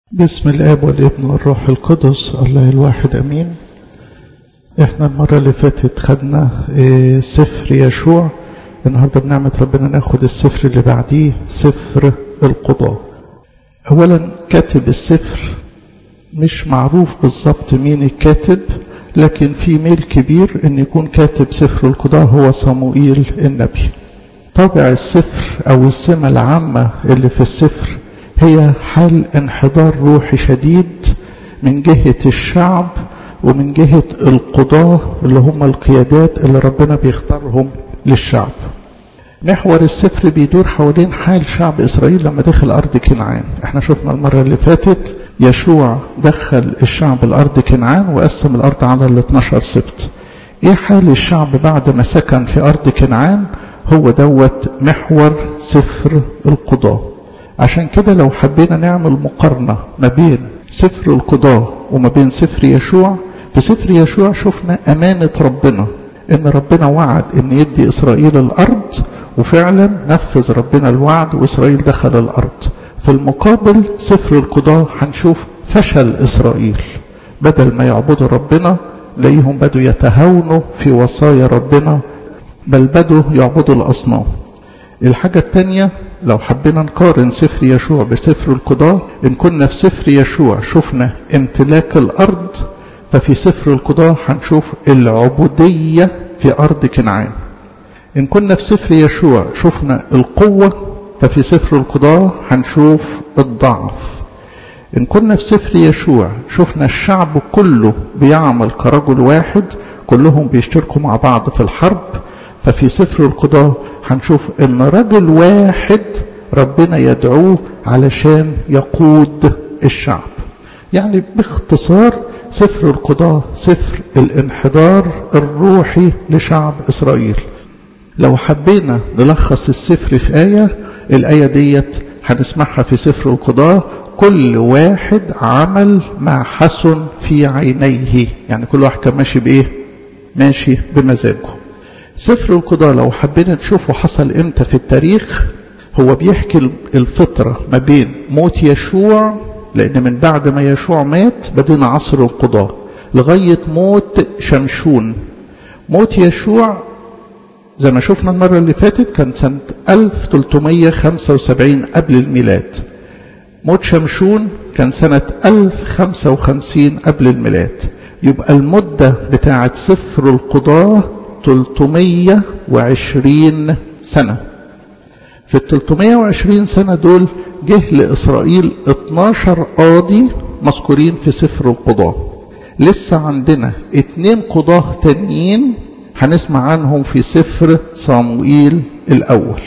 بسم الاب والابن والروح القدس الله الواحد امين احنا المرة اللي فاتت خدنا اه سفر يشوع النهاردة بنعمة ربنا ناخد السفر اللي بعديه سفر القضاء اولا كاتب السفر مش معروف بالظبط مين الكاتب لكن في ميل كبير ان يكون كاتب سفر القضاء هو صموئيل النبي طابع السفر او السمة العامة اللي في السفر هي حال انحدار روحي شديد من جهة الشعب ومن جهة القضاة اللي هم القيادات اللي ربنا بيختارهم للشعب محور السفر بيدور حوالين حال شعب إسرائيل لما دخل أرض كنعان احنا شفنا المرة اللي فاتت يشوع دخل الشعب الأرض كنعان وقسم الأرض على ال 12 سبت ايه حال الشعب بعد ما سكن في أرض كنعان هو دوت محور سفر القضاه عشان كده لو حبينا نعمل مقارنة ما بين سفر القضاء وما بين سفر يشوع في سفر يشوع شفنا أمانة ربنا إن ربنا وعد إن يدي إسرائيل الأرض وفعلا نفذ ربنا الوعد وإسرائيل دخل الأرض في المقابل سفر القضاء هنشوف فشل إسرائيل بدل ما يعبدوا ربنا ليهم بدوا يتهاونوا في وصايا ربنا بل بدوا يعبدوا الأصنام الحاجة الثانية لو حبينا نقارن سفر يشوع بسفر القضاء إن كنا في سفر يشوع شفنا امتلاك الأرض ففي سفر القضاء هنشوف العبودية في أرض كنعان إن كنا في سفر يشوع شفنا القوة ففي سفر القضاء هنشوف الضعف إن كنا في سفر يشوع شفنا الشعب كله بيعمل كرجل واحد كلهم بيشتركوا مع بعض في الحرب ففي سفر القضاء هنشوف ان رجل واحد ربنا يدعوه علشان يقود الشعب يعني باختصار سفر القضاء سفر الانحدار الروحي لشعب اسرائيل لو حبينا نلخص السفر في آية الآية ديت هنسمعها في سفر القضاء كل واحد عمل ما حسن في عينيه يعني كل واحد كان ماشي بإيه ماشي بمزاجه سفر القضاء لو حبينا نشوفه حصل امتى في التاريخ هو بيحكي الفترة ما بين موت يشوع لأن من بعد ما يشوع مات بدينا عصر القضاء لغاية موت شمشون موت يشوع زي ما شفنا المرة اللي فاتت كان سنة 1375 قبل الميلاد موت شمشون كان سنة 1055 قبل الميلاد يبقى المدة بتاعة سفر القضاء 320 سنة في ال 320 سنة دول جه لإسرائيل 12 قاضي مذكورين في سفر القضاء لسه عندنا اتنين قضاة تانيين هنسمع عنهم في سفر صاموئيل الأول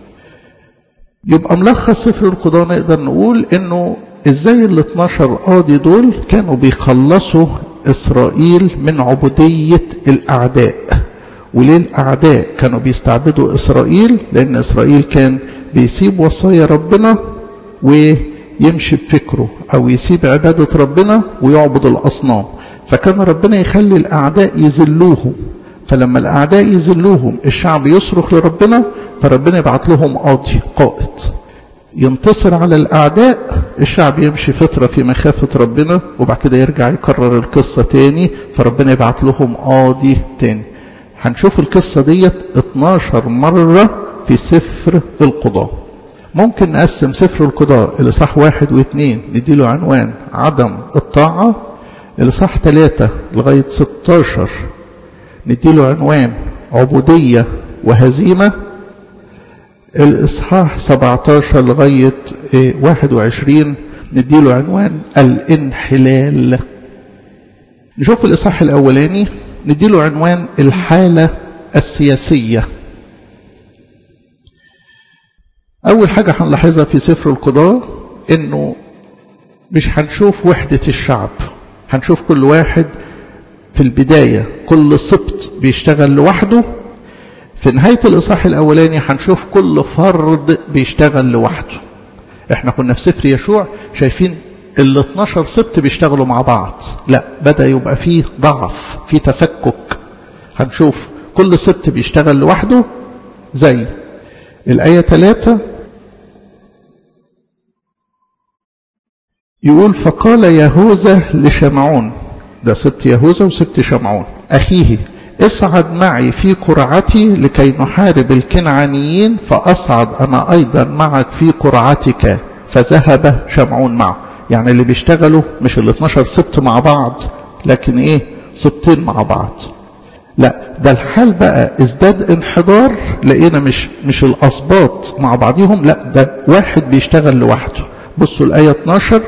يبقى ملخص سفر القضاء نقدر نقول انه ازاي ال 12 قاضي دول كانوا بيخلصوا اسرائيل من عبودية الاعداء وليه الأعداء كانوا بيستعبدوا إسرائيل لأن إسرائيل كان بيسيب وصايا ربنا ويمشي بفكره أو يسيب عبادة ربنا ويعبد الأصنام فكان ربنا يخلي الأعداء يذلوهم فلما الأعداء يذلوهم الشعب يصرخ لربنا فربنا يبعت لهم قاضي قائد ينتصر على الأعداء الشعب يمشي فترة في مخافة ربنا وبعد كده يرجع يكرر القصة تاني فربنا يبعت لهم قاضي تاني هنشوف القصة ديت 12 مرة في سفر القضاء ممكن نقسم سفر القضاء لصح واحد واثنين نديله عنوان عدم الطاعة لصح ثلاثة لغاية 16 نديله عنوان عبودية وهزيمة الإصحاح 17 لغاية 21 نديله عنوان الانحلال نشوف الإصحاح الأولاني نديله عنوان الحالة السياسية أول حاجة هنلاحظها في سفر القضاء إنه مش هنشوف وحدة الشعب هنشوف كل واحد في البداية كل سبط بيشتغل لوحده في نهاية الإصحاح الأولاني هنشوف كل فرد بيشتغل لوحده احنا كنا في سفر يشوع شايفين ال 12 سبت بيشتغلوا مع بعض لا بدأ يبقى فيه ضعف فيه تفكك هنشوف كل سبت بيشتغل لوحده زي الآية 3 يقول فقال يهوذا لشمعون ده سبت يهوذا وسبت شمعون أخيه اصعد معي في قرعتي لكي نحارب الكنعانيين فأصعد أنا أيضا معك في قرعتك فذهب شمعون معه يعني اللي بيشتغلوا مش ال 12 سبت مع بعض لكن ايه سبتين مع بعض لا ده الحال بقى ازداد انحدار لقينا مش مش الاسباط مع بعضهم لا ده واحد بيشتغل لوحده بصوا الايه 12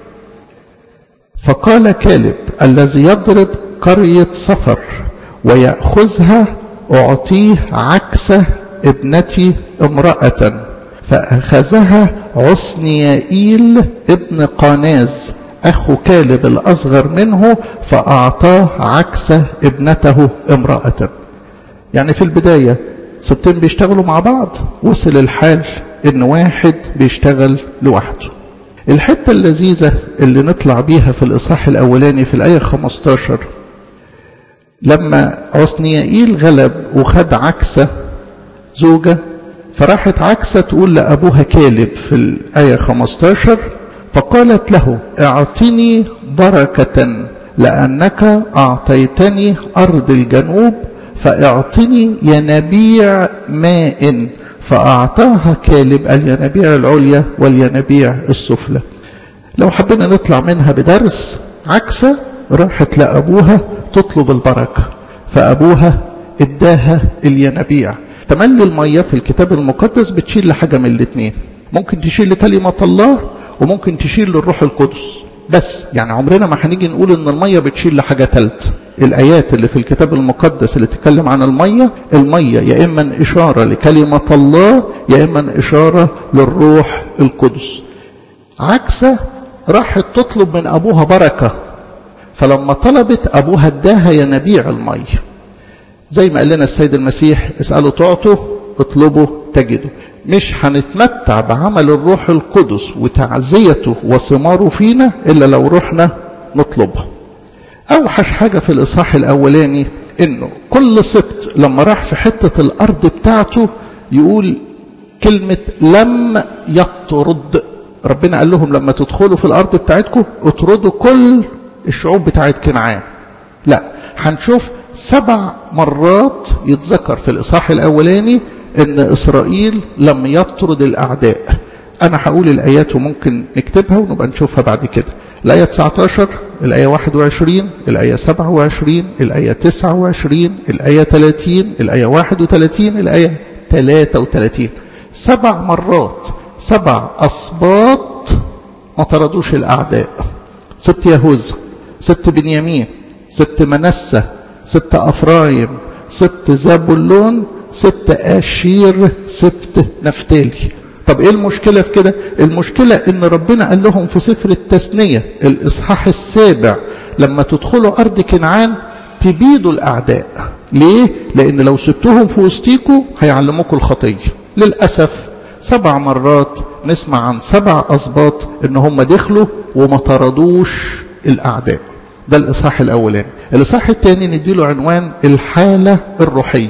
فقال كالب الذي يضرب قريه صفر وياخذها اعطيه عكس ابنتي امراه فاخذها عصنيائيل ابن قاناز أخو كالب الأصغر منه فأعطاه عكس ابنته امرأة يعني في البداية سبتين بيشتغلوا مع بعض وصل الحال إن واحد بيشتغل لوحده الحتة اللذيذة اللي نطلع بيها في الإصحاح الأولاني في الآية 15 لما عصنيائيل غلب وخد عكسة زوجة فراحت عكسة تقول لأبوها كالب في الآية 15 فقالت له اعطني بركة لأنك أعطيتني أرض الجنوب فاعطني ينابيع ماء فأعطاها كالب الينابيع العليا والينابيع السفلى لو حبينا نطلع منها بدرس عكسة راحت لأبوها تطلب البركة فأبوها اداها الينابيع تملي المية في الكتاب المقدس بتشيل لحاجة من الاثنين ممكن تشيل لكلمة الله وممكن تشيل للروح القدس بس يعني عمرنا ما هنيجي نقول ان المية بتشيل لحاجة ثالثه الآيات اللي في الكتاب المقدس اللي تتكلم عن المية المية يا إما إشارة لكلمة الله يا إما إشارة للروح القدس عكسة راحت تطلب من أبوها بركة فلما طلبت أبوها اداها ينابيع المية زي ما قال لنا السيد المسيح اسألوا تعطوا اطلبوا تجدوا مش هنتمتع بعمل الروح القدس وتعزيته وثماره فينا إلا لو رحنا نطلبها أوحش حاجة في الإصحاح الأولاني إنه كل سبت لما راح في حتة الأرض بتاعته يقول كلمة لم يطرد ربنا قال لهم لما تدخلوا في الأرض بتاعتكم اطردوا كل الشعوب بتاعت كنعان لا هنشوف سبع مرات يتذكر في الإصحاح الأولاني ان اسرائيل لم يطرد الاعداء انا هقول الايات وممكن نكتبها ونبقى نشوفها بعد كده الايه 19 الايه 21 الايه 27 الايه 29 الايه 30 الايه 31 الايه 33 سبع مرات سبع اسباط ما طردوش الاعداء سبت يهوذا سبت بنيامين سبت منسى سبت افرايم سبت زابولون سبت آشير سبت نفتالي طب ايه المشكلة في كده المشكلة ان ربنا قال لهم في سفر التثنية الاصحاح السابع لما تدخلوا ارض كنعان تبيدوا الاعداء ليه لان لو سبتهم في وسطيكوا هيعلموكوا الخطية للأسف سبع مرات نسمع عن سبع أسباط ان هم دخلوا وما طردوش الاعداء ده الاصحاح الاولاني الاصحاح الثاني نديله عنوان الحالة الروحية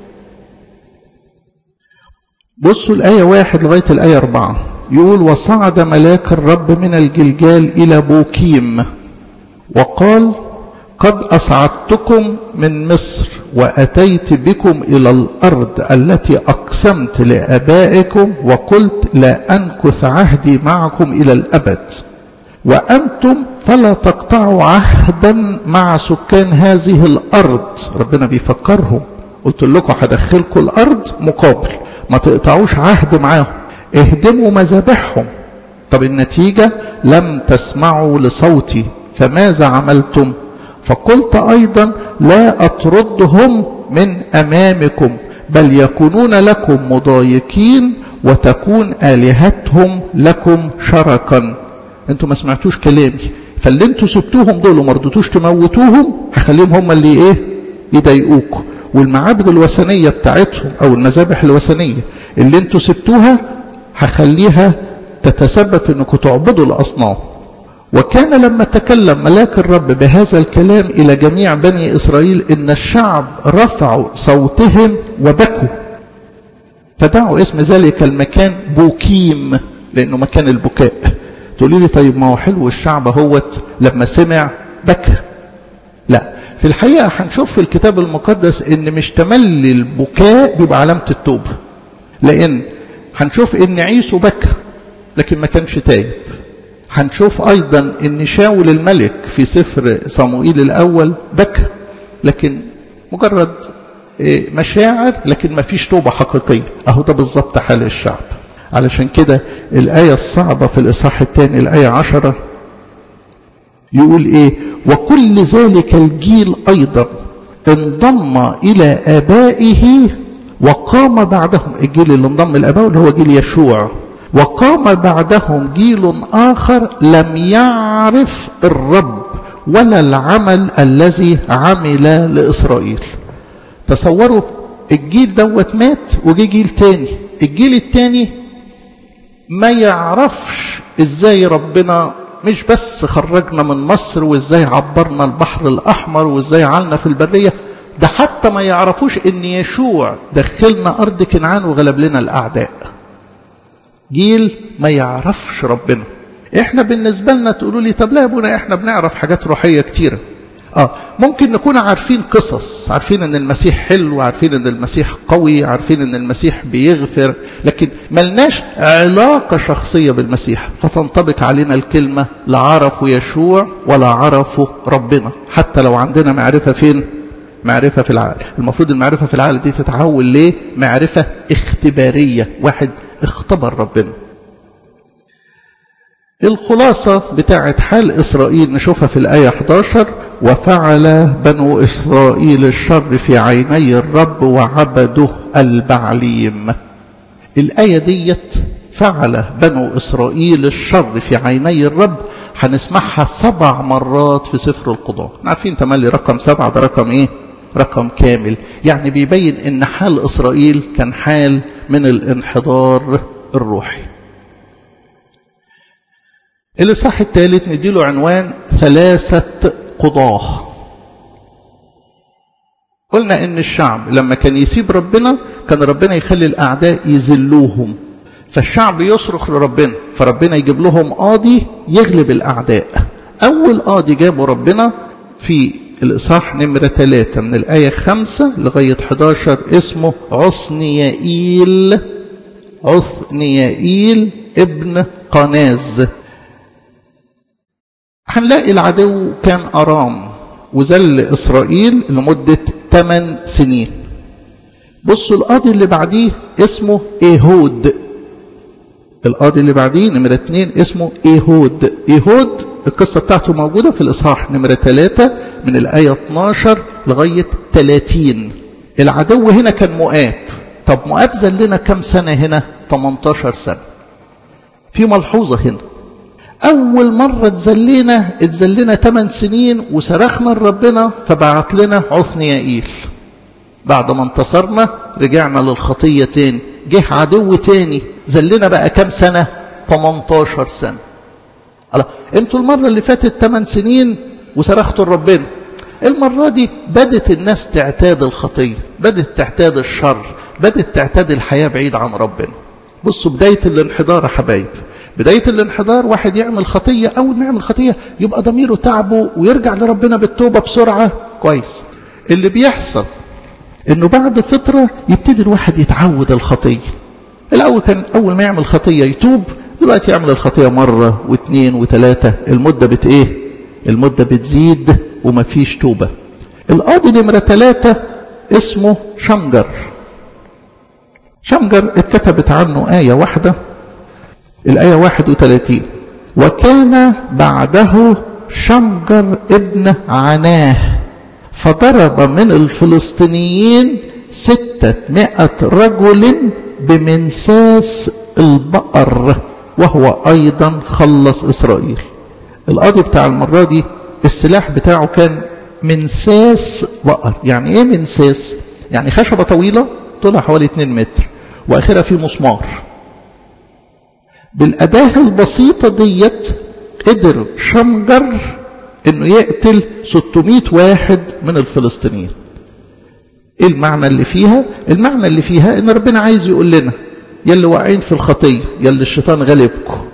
بصوا الآية واحد لغاية الآية أربعة يقول وصعد ملاك الرب من الجلجال إلى بوكيم وقال قد أصعدتكم من مصر وأتيت بكم إلى الأرض التي أقسمت لآبائكم وقلت لا أنكث عهدي معكم إلى الأبد وأنتم فلا تقطعوا عهدا مع سكان هذه الأرض ربنا بيفكرهم قلت لكم هدخلكم الأرض مقابل ما تقطعوش عهد معاهم اهدموا مذابحهم طب النتيجة لم تسمعوا لصوتي فماذا عملتم فقلت أيضا لا أطردهم من أمامكم بل يكونون لكم مضايقين وتكون آلهتهم لكم شركا انتوا ما سمعتوش كلامي فاللي انتوا سبتوهم دول وما رضيتوش تموتوهم هخليهم هم اللي ايه يضايقوكم والمعابد الوثنية بتاعتهم أو المذابح الوثنية اللي انتوا سبتوها هخليها تتسبب في انكم تعبدوا الأصنام وكان لما تكلم ملاك الرب بهذا الكلام إلى جميع بني إسرائيل إن الشعب رفعوا صوتهم وبكوا فدعوا اسم ذلك المكان بوكيم لأنه مكان البكاء تقولي لي طيب ما هو حلو الشعب هوت لما سمع بكى لا في الحقيقة هنشوف في الكتاب المقدس ان مش تملي البكاء بيبقى علامة التوبة لان هنشوف ان عيسو بكى لكن ما كانش تايب هنشوف ايضا ان شاول الملك في سفر صموئيل الاول بكى لكن مجرد مشاعر لكن ما فيش توبة حقيقية اهو ده بالظبط حال الشعب علشان كده الآية الصعبة في الإصحاح الثاني الآية عشرة يقول إيه وكل ذلك الجيل أيضا انضم إلى آبائه وقام بعدهم الجيل اللي انضم لآبائه اللي هو جيل يشوع وقام بعدهم جيل آخر لم يعرف الرب ولا العمل الذي عمل لإسرائيل تصوروا الجيل دوت مات وجي جيل تاني الجيل التاني ما يعرفش ازاي ربنا مش بس خرجنا من مصر وازاي عبرنا البحر الاحمر وازاي عالنا في البريه ده حتى ما يعرفوش ان يشوع دخلنا ارض كنعان وغلب لنا الاعداء جيل ما يعرفش ربنا احنا بالنسبه لنا تقولوا لي طب لا يا ابونا احنا بنعرف حاجات روحيه كتيره اه ممكن نكون عارفين قصص عارفين ان المسيح حلو عارفين ان المسيح قوي عارفين ان المسيح بيغفر لكن ملناش علاقة شخصية بالمسيح فتنطبق علينا الكلمة لا عرفوا يشوع ولا عرفوا ربنا حتى لو عندنا معرفة فين معرفة في العقل المفروض المعرفة في العقل دي تتحول ليه معرفة اختبارية واحد اختبر ربنا الخلاصة بتاعت حال إسرائيل نشوفها في الآية 11 وفعل بنو إسرائيل الشر في عيني الرب وعبده البعليم الآية ديت فعل بنو إسرائيل الشر في عيني الرب هنسمعها سبع مرات في سفر القضاء عارفين تملي رقم سبعة ده رقم ايه رقم كامل يعني بيبين ان حال إسرائيل كان حال من الانحدار الروحي الإصحاح الثالث نديله عنوان ثلاثة قضاه قلنا ان الشعب لما كان يسيب ربنا كان ربنا يخلي الاعداء يذلوهم فالشعب يصرخ لربنا فربنا يجيب لهم قاضي يغلب الاعداء اول قاضي جابه ربنا في الاصحاح نمرة ثلاثة من الاية خمسة لغاية 11 اسمه عثنيائيل عثنيائيل ابن قناز هنلاقي العدو كان أرام وذل إسرائيل لمدة 8 سنين بصوا القاضي اللي بعديه اسمه إيهود القاضي اللي بعديه نمرة اتنين اسمه إيهود إيهود القصة بتاعته موجودة في الإصحاح نمرة ثلاثة من الآية 12 لغاية 30 العدو هنا كان مؤاب طب مؤاب ذلنا كم سنة هنا 18 سنة في ملحوظة هنا أول مرة اتذلينا اتذلينا 8 سنين وصرخنا لربنا فبعت لنا عثنيائيل بعد ما انتصرنا رجعنا للخطية تاني جه عدو تاني ذلنا بقى كام سنة 18 سنة الله انتوا المرة اللي فاتت 8 سنين وصرختوا لربنا المرة دي بدت الناس تعتاد الخطية بدت تعتاد الشر بدت تعتاد الحياة بعيد عن ربنا بصوا بداية الانحدار يا حبايب بداية الانحدار واحد يعمل خطية أول ما يعمل خطية يبقى ضميره تعبه ويرجع لربنا بالتوبة بسرعة كويس اللي بيحصل انه بعد فترة يبتدي الواحد يتعود الخطية الأول كان أول ما يعمل خطية يتوب دلوقتي يعمل الخطية مرة واثنين وثلاثة المدة بت ايه المدة بتزيد ومفيش توبة القاضي نمرة ثلاثة اسمه شمجر شمجر اتكتبت عنه آية واحدة الآية 31 وكان بعده شمجر ابن عناه فضرب من الفلسطينيين ستة رجل بمنساس البقر وهو أيضا خلص إسرائيل القاضي بتاع المرة دي السلاح بتاعه كان منساس بقر يعني ايه منساس يعني خشبة طويلة طولها حوالي 2 متر واخرها في مسمار بالأداة البسيطة ديت قدر شمجر انه يقتل 600 واحد من الفلسطينيين ايه المعنى اللي فيها المعنى اللي فيها ان ربنا عايز يقول لنا يلي واقعين في الخطية يلي الشيطان غلبكم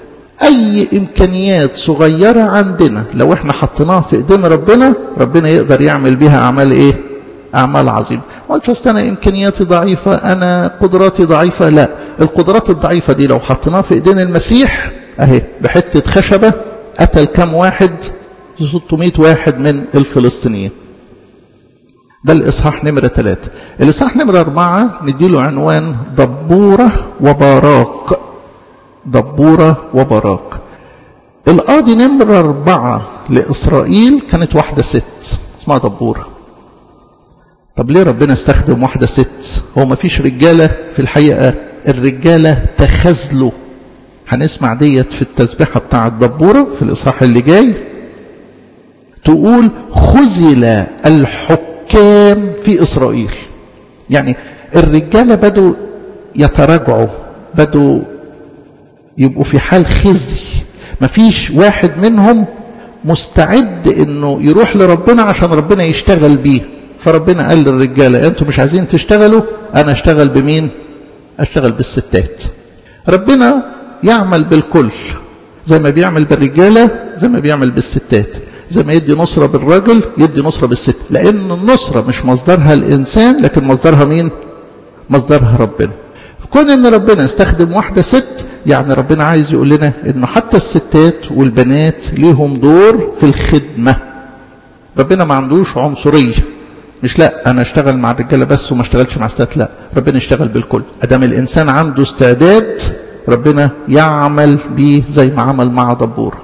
أي إمكانيات صغيرة عندنا لو احنا حطيناها في إيدين ربنا ربنا يقدر يعمل بها أعمال إيه؟ أعمال عظيمة ما قلتش أنا إمكانياتي ضعيفة أنا قدراتي ضعيفة لا القدرات الضعيفة دي لو حطيناها في إيدين المسيح أهي بحتة خشبة قتل كم واحد 600 واحد من الفلسطينيين ده الإصحاح نمرة ثلاثة الإصحاح نمرة أربعة نديله عنوان دبورة وبراق دبورة وبراق القاضي نمرة أربعة لإسرائيل كانت واحدة ست اسمها دبورة طب ليه ربنا استخدم واحدة ست هو ما فيش رجالة في الحقيقة الرجالة تخاذلوا هنسمع ديت في التسبيحة بتاع الدبورة في الإصحاح اللي جاي تقول خذل الحكام في إسرائيل يعني الرجالة بدوا يتراجعوا بدوا يبقوا في حال خزي مفيش واحد منهم مستعد انه يروح لربنا عشان ربنا يشتغل بيه فربنا قال للرجاله انتوا مش عايزين تشتغلوا انا اشتغل بمين اشتغل بالستات ربنا يعمل بالكل زي ما بيعمل بالرجاله زي ما بيعمل بالستات زي ما يدي نصرة بالراجل يدي نصرة بالست لأن النصرة مش مصدرها الإنسان لكن مصدرها مين مصدرها ربنا كون ان ربنا استخدم واحدة ست يعني ربنا عايز يقول لنا انه حتى الستات والبنات ليهم دور في الخدمة ربنا ما عندوش عنصرية مش لا انا اشتغل مع الرجاله بس وما اشتغلش مع الستات لا ربنا يشتغل بالكل ادام الانسان عنده استعداد ربنا يعمل بيه زي ما عمل مع دبور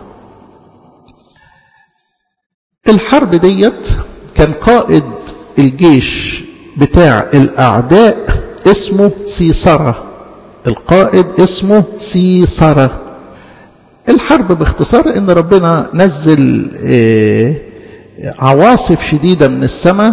الحرب ديت كان قائد الجيش بتاع الاعداء اسمه سيسرة القائد اسمه سيسرة الحرب باختصار ان ربنا نزل عواصف شديدة من السماء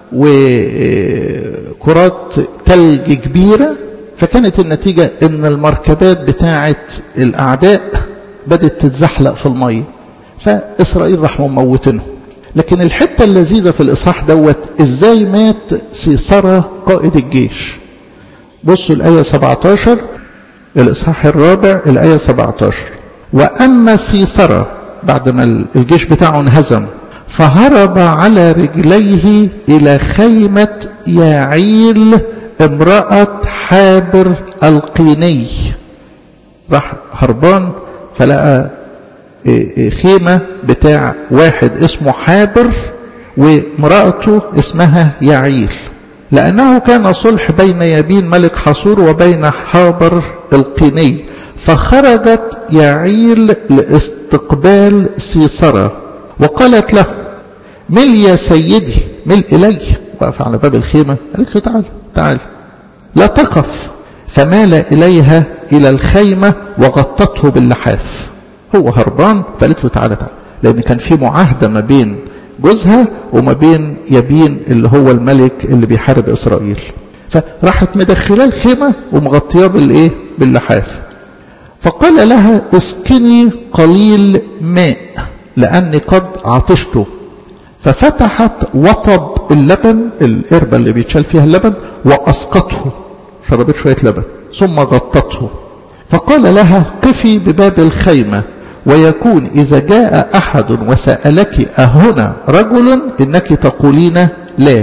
وكرات تلج كبيرة فكانت النتيجة ان المركبات بتاعة الاعداء بدت تتزحلق في المية فاسرائيل راح مموتينهم لكن الحتة اللذيذة في الاصحاح دوت ازاي مات سيسرة قائد الجيش بصوا الآية 17 الإصحاح الرابع الآية 17 وأما سيسرة بعد ما الجيش بتاعه انهزم فهرب على رجليه إلى خيمة يعيل امرأة حابر القيني راح هربان فلقى خيمة بتاع واحد اسمه حابر ومرأته اسمها يعيل لأنه كان صلح بين يبين ملك حصور وبين حابر القيني فخرجت يعيل لاستقبال سيسرة وقالت له مل يا سيدي مل إلي وقف على باب الخيمة قالت له تعال تعال لا تقف فمال إليها إلى الخيمة وغطته باللحاف هو هربان فقالت له تعال تعال لأن كان في معاهدة ما بين جوزها وما بين يبين اللي هو الملك اللي بيحارب إسرائيل فراحت مدخلاه الخيمة ومغطياه بالإيه باللحاف فقال لها اسكني قليل ماء لأني قد عطشت ففتحت وطب اللبن القربة اللي بيتشال فيها اللبن وأسقطه شربت شوية لبن ثم غطته فقال لها قفي بباب الخيمة ويكون إذا جاء أحد وسألك أهنا رجل إنك تقولين لا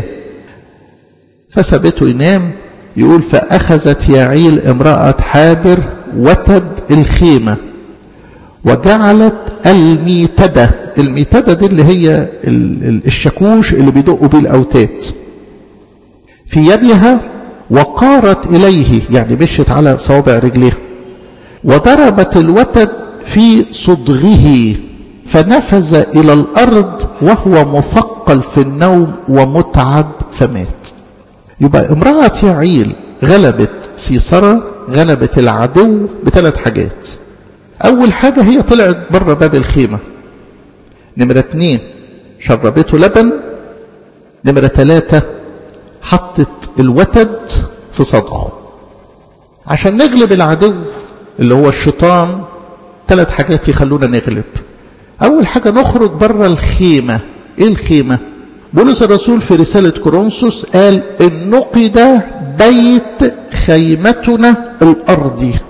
فسبته ينام يقول فأخذت يعيل امرأة حابر وتد الخيمة وجعلت الميتدة الميتدة دي اللي هي الشاكوش اللي بيدقوا بيه الأوتاد في يدها وقارت إليه يعني مشت على صوابع رجليها وضربت الوتد في صدغه فنفذ إلى الأرض وهو مثقل في النوم ومتعب فمات يبقى امرأة يعيل غلبت سيسرة غلبت العدو بثلاث حاجات أول حاجة هي طلعت بره باب الخيمة نمرة اتنين شربته لبن نمرة ثلاثة حطت الوتد في صدغه عشان نغلب العدو اللي هو الشيطان ثلاث حاجات يخلونا نغلب أول حاجة نخرج بره الخيمة إيه الخيمة بولس الرسول في رسالة كورنثوس قال إن نقد بيت خيمتنا الأرضي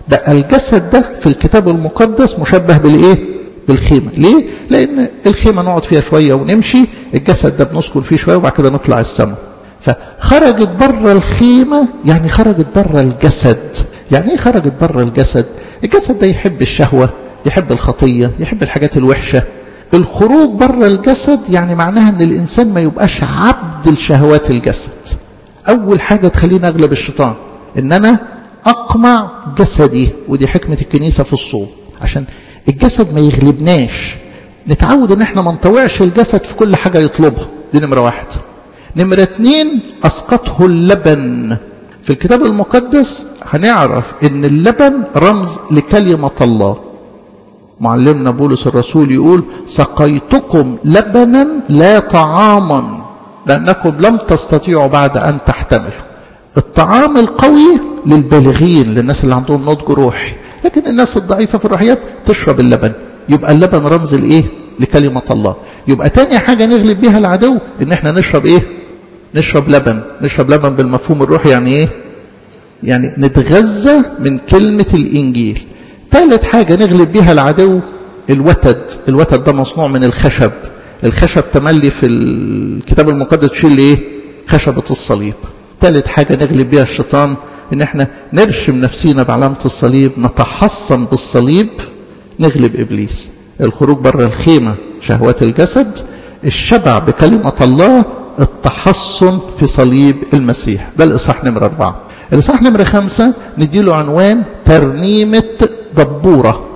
بقى الجسد ده في الكتاب المقدس مشبه بالايه بالخيمة ليه لان الخيمة نقعد فيها شوية ونمشي الجسد ده بنسكن فيه شوية وبعد كده نطلع السماء فخرجت بره الخيمة يعني خرجت بره الجسد يعني ايه خرجت بره الجسد الجسد ده يحب الشهوة يحب الخطية يحب الحاجات الوحشة الخروج بره الجسد يعني معناها ان الانسان ما يبقاش عبد لشهوات الجسد اول حاجة تخليني اغلب الشيطان ان انا اقمع جسدي ودي حكمة الكنيسة في الصوم عشان الجسد ما يغلبناش نتعود ان احنا ما نطوعش الجسد في كل حاجة يطلبها دي نمرة واحد نمرة اتنين اسقطه اللبن في الكتاب المقدس هنعرف ان اللبن رمز لكلمة الله معلمنا بولس الرسول يقول سقيتكم لبنا لا طعاما لأنكم لم تستطيعوا بعد أن تحتملوا الطعام القوي للبالغين للناس اللي عندهم نضج روحي لكن الناس الضعيفة في الروحيات تشرب اللبن يبقى اللبن رمز لإيه لكلمة الله يبقى تاني حاجة نغلب بيها العدو ان احنا نشرب ايه نشرب لبن نشرب لبن بالمفهوم الروحي يعني ايه يعني نتغذى من كلمة الإنجيل ثالث حاجة نغلب بيها العدو الوتد الوتد ده مصنوع من الخشب الخشب تملي في الكتاب المقدس تشيل ايه خشبة الصليب ثالث حاجة نغلب بيها الشيطان ان احنا نرشم نفسينا بعلامة الصليب نتحصن بالصليب نغلب ابليس الخروج بره الخيمة شهوات الجسد الشبع بكلمة الله التحصن في صليب المسيح ده الإصحاح نمرة أربعة الإصحاح نمرة خمسة نديله عنوان ترنيمة دبورة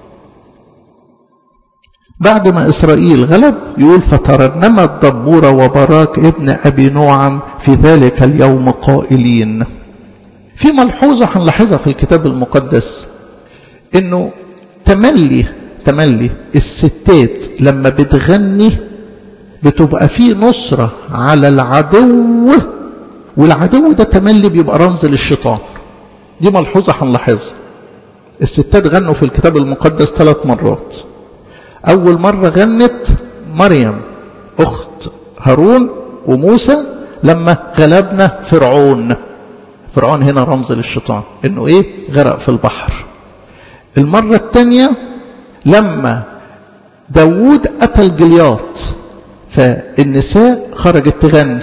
بعد ما إسرائيل غلب يقول فترنمت دبورة وبراك ابن أبي نوعم في ذلك اليوم قائلين في ملحوظة هنلاحظها في الكتاب المقدس انه تملي تملي الستات لما بتغني بتبقى فيه نصرة على العدو والعدو ده تملي بيبقى رمز للشيطان دي ملحوظة هنلاحظها الستات غنوا في الكتاب المقدس ثلاث مرات أول مرة غنت مريم أخت هارون وموسى لما غلبنا فرعون فرعون هنا رمز للشيطان انه ايه غرق في البحر المرة الثانية لما داوود قتل جلياط فالنساء خرجت تغني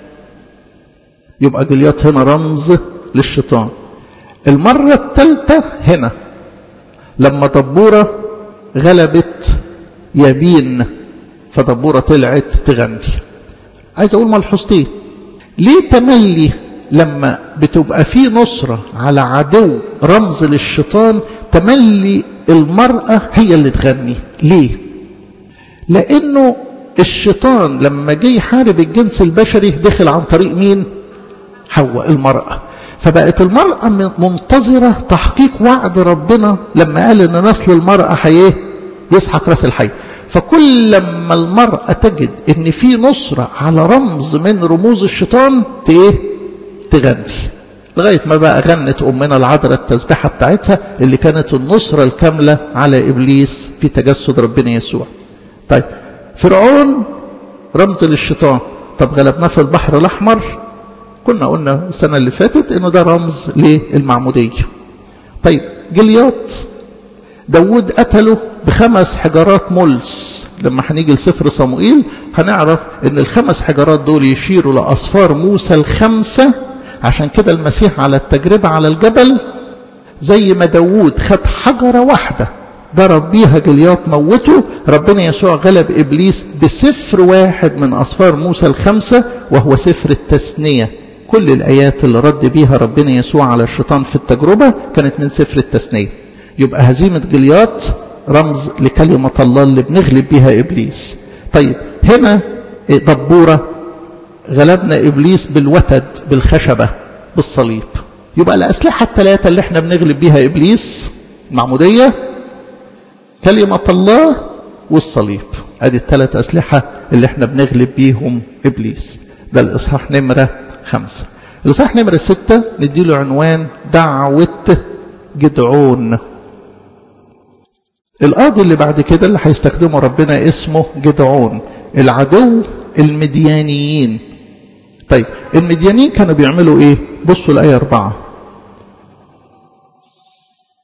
يبقى جلياط هنا رمز للشيطان المرة الثالثة هنا لما دبورة غلبت يابين فدبورة طلعت تغني عايز اقول ملحوظتين ليه تملي لما بتبقى في نصرة على عدو رمز للشيطان تملي المرأة هي اللي تغني ليه لانه الشيطان لما جه يحارب الجنس البشري دخل عن طريق مين حواء المرأة فبقت المرأة منتظرة تحقيق وعد ربنا لما قال ان نسل المرأة حيه يسحق راس الحي فكل لما المرأة تجد ان في نصرة على رمز من رموز الشيطان ايه تغني لغاية ما بقى غنت أمنا العذراء التسبيحة بتاعتها اللي كانت النصرة الكاملة على إبليس في تجسد ربنا يسوع طيب فرعون رمز للشيطان طب غلبناه في البحر الأحمر كنا قلنا السنة اللي فاتت انه ده رمز للمعمودية طيب جلياط داود قتله بخمس حجارات ملس لما هنيجي لسفر صموئيل هنعرف ان الخمس حجارات دول يشيروا لأصفار موسى الخمسة عشان كده المسيح على التجربة على الجبل زي ما داود خد حجرة واحدة ضرب بيها جلياط موته ربنا يسوع غلب إبليس بسفر واحد من أصفار موسى الخمسة وهو سفر التثنية كل الآيات اللي رد بيها ربنا يسوع على الشيطان في التجربة كانت من سفر التثنية يبقى هزيمة جلياط رمز لكلمة الله اللي بنغلب بيها إبليس طيب هنا دبورة غلبنا إبليس بالوتد بالخشبة بالصليب يبقى الأسلحة الثلاثة اللي احنا بنغلب بيها إبليس المعمودية كلمة الله والصليب ادي الثلاث أسلحة اللي احنا بنغلب بيهم إبليس ده الإصحاح نمرة خمسة الإصحاح نمرة ستة نديله عنوان دعوة جدعون القاضي اللي بعد كده اللي هيستخدمه ربنا اسمه جدعون العدو المديانيين طيب المديانيين كانوا بيعملوا ايه بصوا الآية أربعة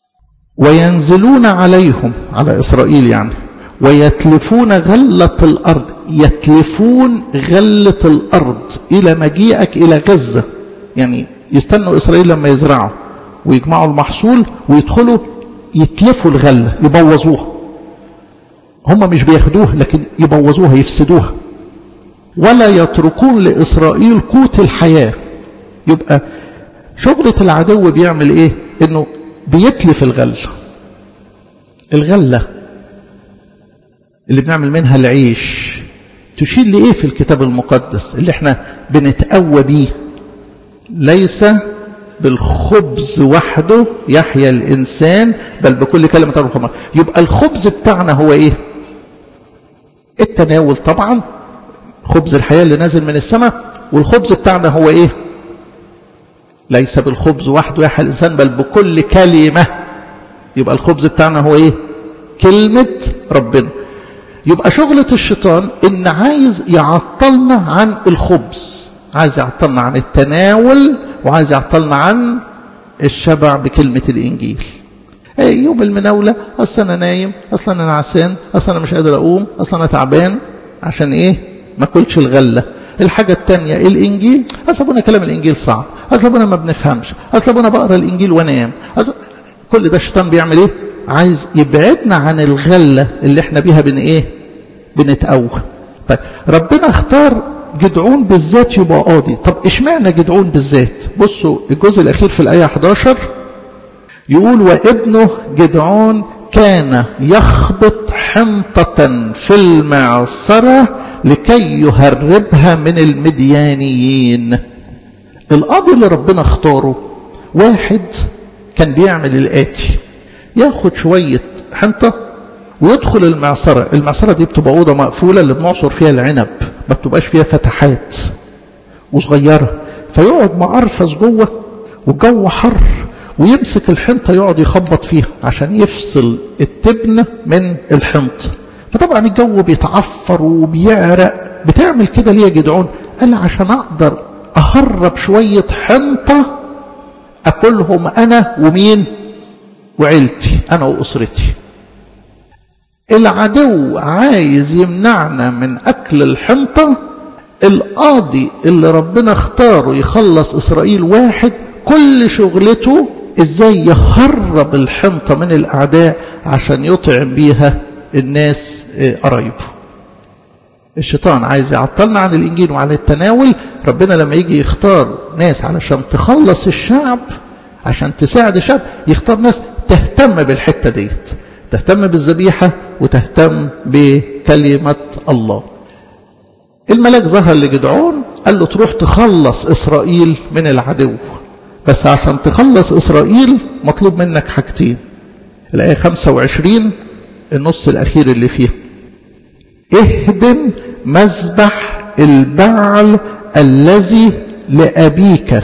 وينزلون عليهم على إسرائيل يعني ويتلفون غلة الأرض يتلفون غلة الأرض إلى مجيئك إلى غزة يعني يستنوا إسرائيل لما يزرعوا ويجمعوا المحصول ويدخلوا يتلفوا الغلة يبوظوها هم مش بياخدوها لكن يبوظوها يفسدوها ولا يتركون لإسرائيل قوت الحياة يبقى شغلة العدو بيعمل ايه انه بيتلف الغلة الغلة اللي بنعمل منها العيش تشير لإيه في الكتاب المقدس اللي احنا بنتقوى بيه ليس بالخبز وحده يحيا الإنسان بل بكل كلمة الله يبقى الخبز بتاعنا هو إيه التناول طبعا خبز الحياة اللي نازل من السماء والخبز بتاعنا هو إيه ليس بالخبز وحده يحيا الإنسان بل بكل كلمة يبقى الخبز بتاعنا هو إيه كلمة ربنا يبقى شغلة الشيطان إن عايز يعطلنا عن الخبز عايز يعطلنا عن التناول وعايز يعطلنا عن الشبع بكلمة الإنجيل أي يوم المناولة أصلا أنا نايم أصلا أنا عسان أصلا أنا مش قادر أقوم أصلا أنا تعبان عشان إيه ما كلش الغلة الحاجة التانية الإنجيل أصل أبونا كلام الإنجيل صعب أصل أبونا ما بنفهمش أصل أبونا بقرأ الإنجيل وأنام كل ده الشيطان بيعمل إيه عايز يبعدنا عن الغلة اللي احنا بيها بن إيه بنتقوى طيب ربنا اختار جدعون بالذات يبقى قاضي طب اشمعنى جدعون بالذات بصوا الجزء الأخير في الآية 11 يقول وابنه جدعون كان يخبط حنطة في المعصرة لكي يهربها من المديانيين القاضي اللي ربنا اختاره واحد كان بيعمل الآتي ياخد شوية حنطة ويدخل المعصرة المعصرة دي بتبقى أوضة مقفولة اللي بنعصر فيها العنب ما بتبقاش فيها فتحات وصغيرة فيقعد مقرفز جوه والجو حر ويمسك الحنطة يقعد يخبط فيها عشان يفصل التبن من الحنطة فطبعا الجو بيتعفر وبيعرق بتعمل كده ليه يا جدعون قال عشان اقدر اهرب شوية حنطة اكلهم انا ومين وعيلتي انا واسرتي العدو عايز يمنعنا من اكل الحنطة القاضي اللي ربنا اختاره يخلص اسرائيل واحد كل شغلته ازاي يهرب الحنطة من الاعداء عشان يطعم بيها الناس قرايبه الشيطان عايز يعطلنا عن الانجيل وعن التناول ربنا لما يجي يختار ناس علشان تخلص الشعب عشان تساعد الشعب يختار ناس تهتم بالحته ديت تهتم بالذبيحه وتهتم بكلمه الله الملاك ظهر لجدعون قال له تروح تخلص اسرائيل من العدو بس عشان تخلص اسرائيل مطلوب منك حاجتين الايه 25 النص الأخير اللي فيه اهدم مذبح البعل الذي لأبيك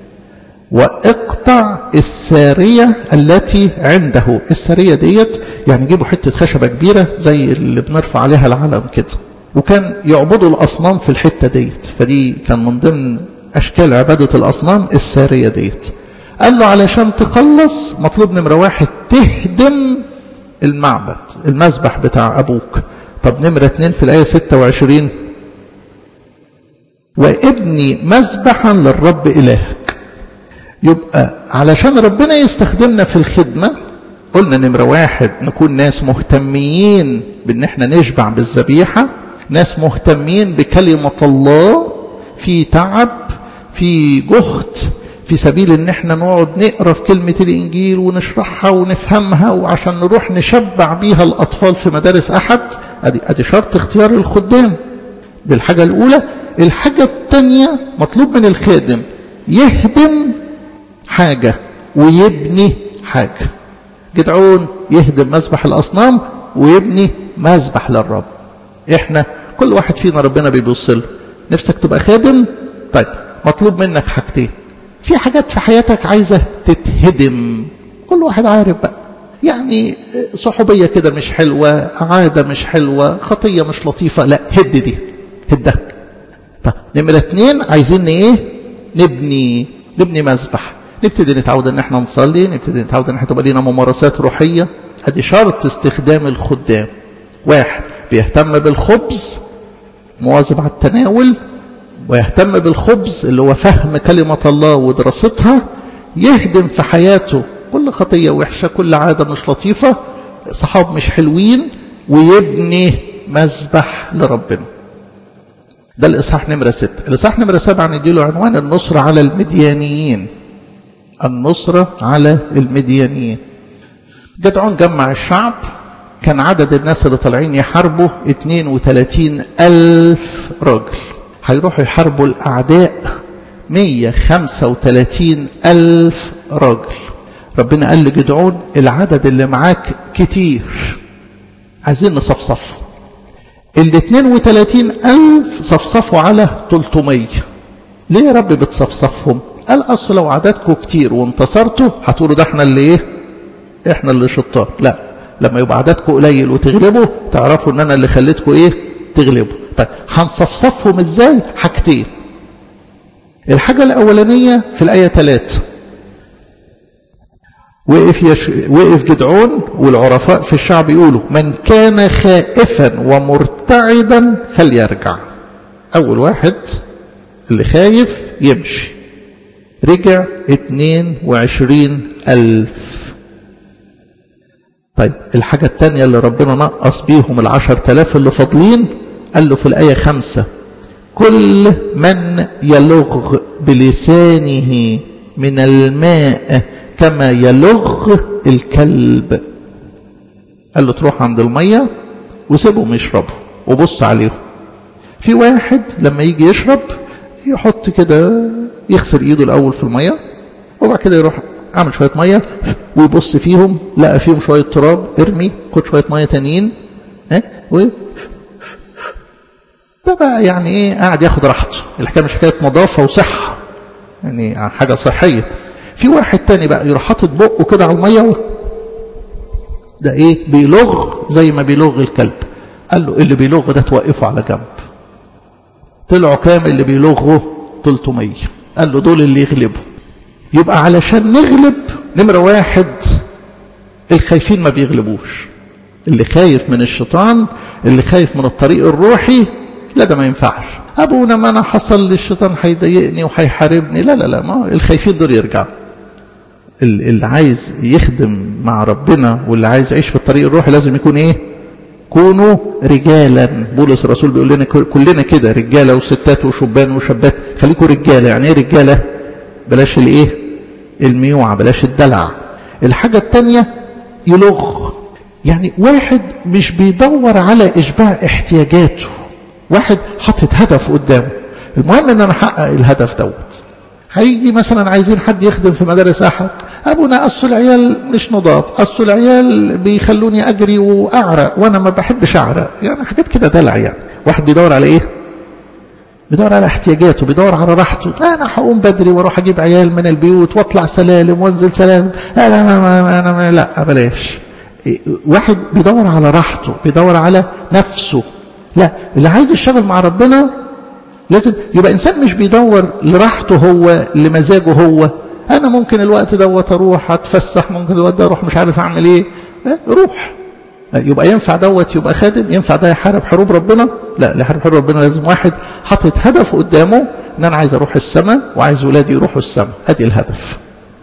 واقطع السارية التي عنده السارية ديت يعني جيبوا حتة خشبة كبيرة زي اللي بنرفع عليها العلم كده وكان يعبدوا الأصنام في الحتة ديت فدي كان من ضمن أشكال عبادة الأصنام السارية ديت قال له علشان تخلص مطلوب نمرة واحد تهدم المعبد المذبح بتاع أبوك طب نمرة اتنين في الآية 26 وابني مذبحا للرب إلهك يبقى علشان ربنا يستخدمنا في الخدمة قلنا نمرة واحد نكون ناس مهتمين بان احنا نشبع بالذبيحة ناس مهتمين بكلمة الله في تعب في جهد في سبيل ان احنا نقعد نقرا في كلمه الانجيل ونشرحها ونفهمها وعشان نروح نشبع بيها الاطفال في مدارس احد ادي ادي شرط اختيار الخدام دي الحاجه الاولى الحاجه الثانيه مطلوب من الخادم يهدم حاجه ويبني حاجه جدعون يهدم مذبح الاصنام ويبني مذبح للرب احنا كل واحد فينا ربنا بيبص له نفسك تبقى خادم طيب مطلوب منك حاجتين في حاجات في حياتك عايزة تتهدم كل واحد عارف بقى يعني صحوبية كده مش حلوة عادة مش حلوة خطية مش لطيفة لا هد دي هدها طب نمرة اتنين عايزين ايه نبني نبني مذبح نبتدي نتعود ان احنا نصلي نبتدي نتعود ان احنا تبقى لينا ممارسات روحية ادي شرط استخدام الخدام واحد بيهتم بالخبز مواظب على التناول ويهتم بالخبز اللي هو فهم كلمة الله ودراستها يهدم في حياته كل خطية وحشة كل عادة مش لطيفة صحاب مش حلوين ويبني مذبح لربنا ده الإصحاح نمرة ستة الإصحاح نمرة سبعة نديله عنوان النصرة على المديانيين النصرة على المديانيين جدعون جمع الشعب كان عدد الناس اللي طالعين يحاربوا 32 ألف راجل هيروحوا يحاربوا الأعداء 135 ألف راجل ربنا قال لجدعون العدد اللي معاك كتير عايزين نصفصفه ال 32 ألف صفصفوا على 300 ليه يا رب بتصفصفهم قال أصل لو عددكم كتير وانتصرتوا هتقولوا ده احنا اللي ايه احنا اللي شطار لا لما يبقى عددكم قليل وتغلبوا تعرفوا ان انا اللي خليتكم ايه تغلبوا طيب هنصفصفهم ازاي حاجتين الحاجة الأولانية في الآية 3 وقف, يش... وقف جدعون والعرفاء في الشعب يقولوا من كان خائفا ومرتعدا فليرجع أول واحد اللي خايف يمشي رجع 22 ألف طيب الحاجة التانية اللي ربنا نقص بيهم العشر تلاف اللي فاضلين قال له في الآية خمسة كل من يلغ بلسانه من الماء كما يلغ الكلب قال له تروح عند المية وسيبهم يشربوا وبص عليهم في واحد لما يجي يشرب يحط كده يغسل ايده الاول في المية وبعد كده يروح اعمل شوية مية ويبص فيهم لقى فيهم شوية تراب ارمي خد شوية مية تانيين ها و ده بقى يعني ايه قاعد ياخد راحته الحكايه مش حكايه نظافه وصحه يعني حاجه صحيه في واحد تاني بقى يروح حاطط بقه كده على الميه ده ايه بيلغ زي ما بيلغ الكلب قال له اللي بيلغ ده توقفه على جنب طلعوا كام اللي بيلغوا 300 قال له دول اللي يغلبوا يبقى علشان نغلب نمرة واحد الخايفين ما بيغلبوش اللي خايف من الشيطان اللي خايف من الطريق الروحي لا ده ما ينفعش ابونا ما انا حصل لي الشيطان هيضايقني وهيحاربني لا لا لا ما الخايفين دول يرجعوا اللي عايز يخدم مع ربنا واللي عايز يعيش في الطريق الروحي لازم يكون ايه كونوا رجالا بولس الرسول بيقول لنا كلنا كده رجاله وستات وشبان وشابات خليكم رجاله يعني ايه رجاله بلاش الايه الميوعه بلاش الدلع الحاجه الثانيه يلغ يعني واحد مش بيدور على اشباع احتياجاته واحد حاطط هدف قدامه المهم ان انا احقق الهدف دوت هيجي مثلا عايزين حد يخدم في مدارس احد ابونا اصل العيال مش نضاف اصل العيال بيخلوني اجري واعرق وانا ما بحبش اعرق يعني حاجات كده دلع يعني واحد بيدور على ايه بيدور على احتياجاته بيدور على راحته انا هقوم بدري واروح اجيب عيال من البيوت واطلع سلالم وانزل سلالم لا لا لا, لا, لا, لا بلاش واحد بيدور على راحته بيدور على نفسه لا اللي عايز يشتغل مع ربنا لازم يبقى انسان مش بيدور لراحته هو لمزاجه هو انا ممكن الوقت دوت اروح اتفسح ممكن الوقت ده اروح مش عارف اعمل ايه روح يبقى ينفع دوت يبقى خادم ينفع ده يحارب حروب ربنا لا اللي يحارب حروب ربنا لازم واحد حاطط هدف قدامه ان انا عايز اروح السماء وعايز ولادي يروحوا السماء ادي الهدف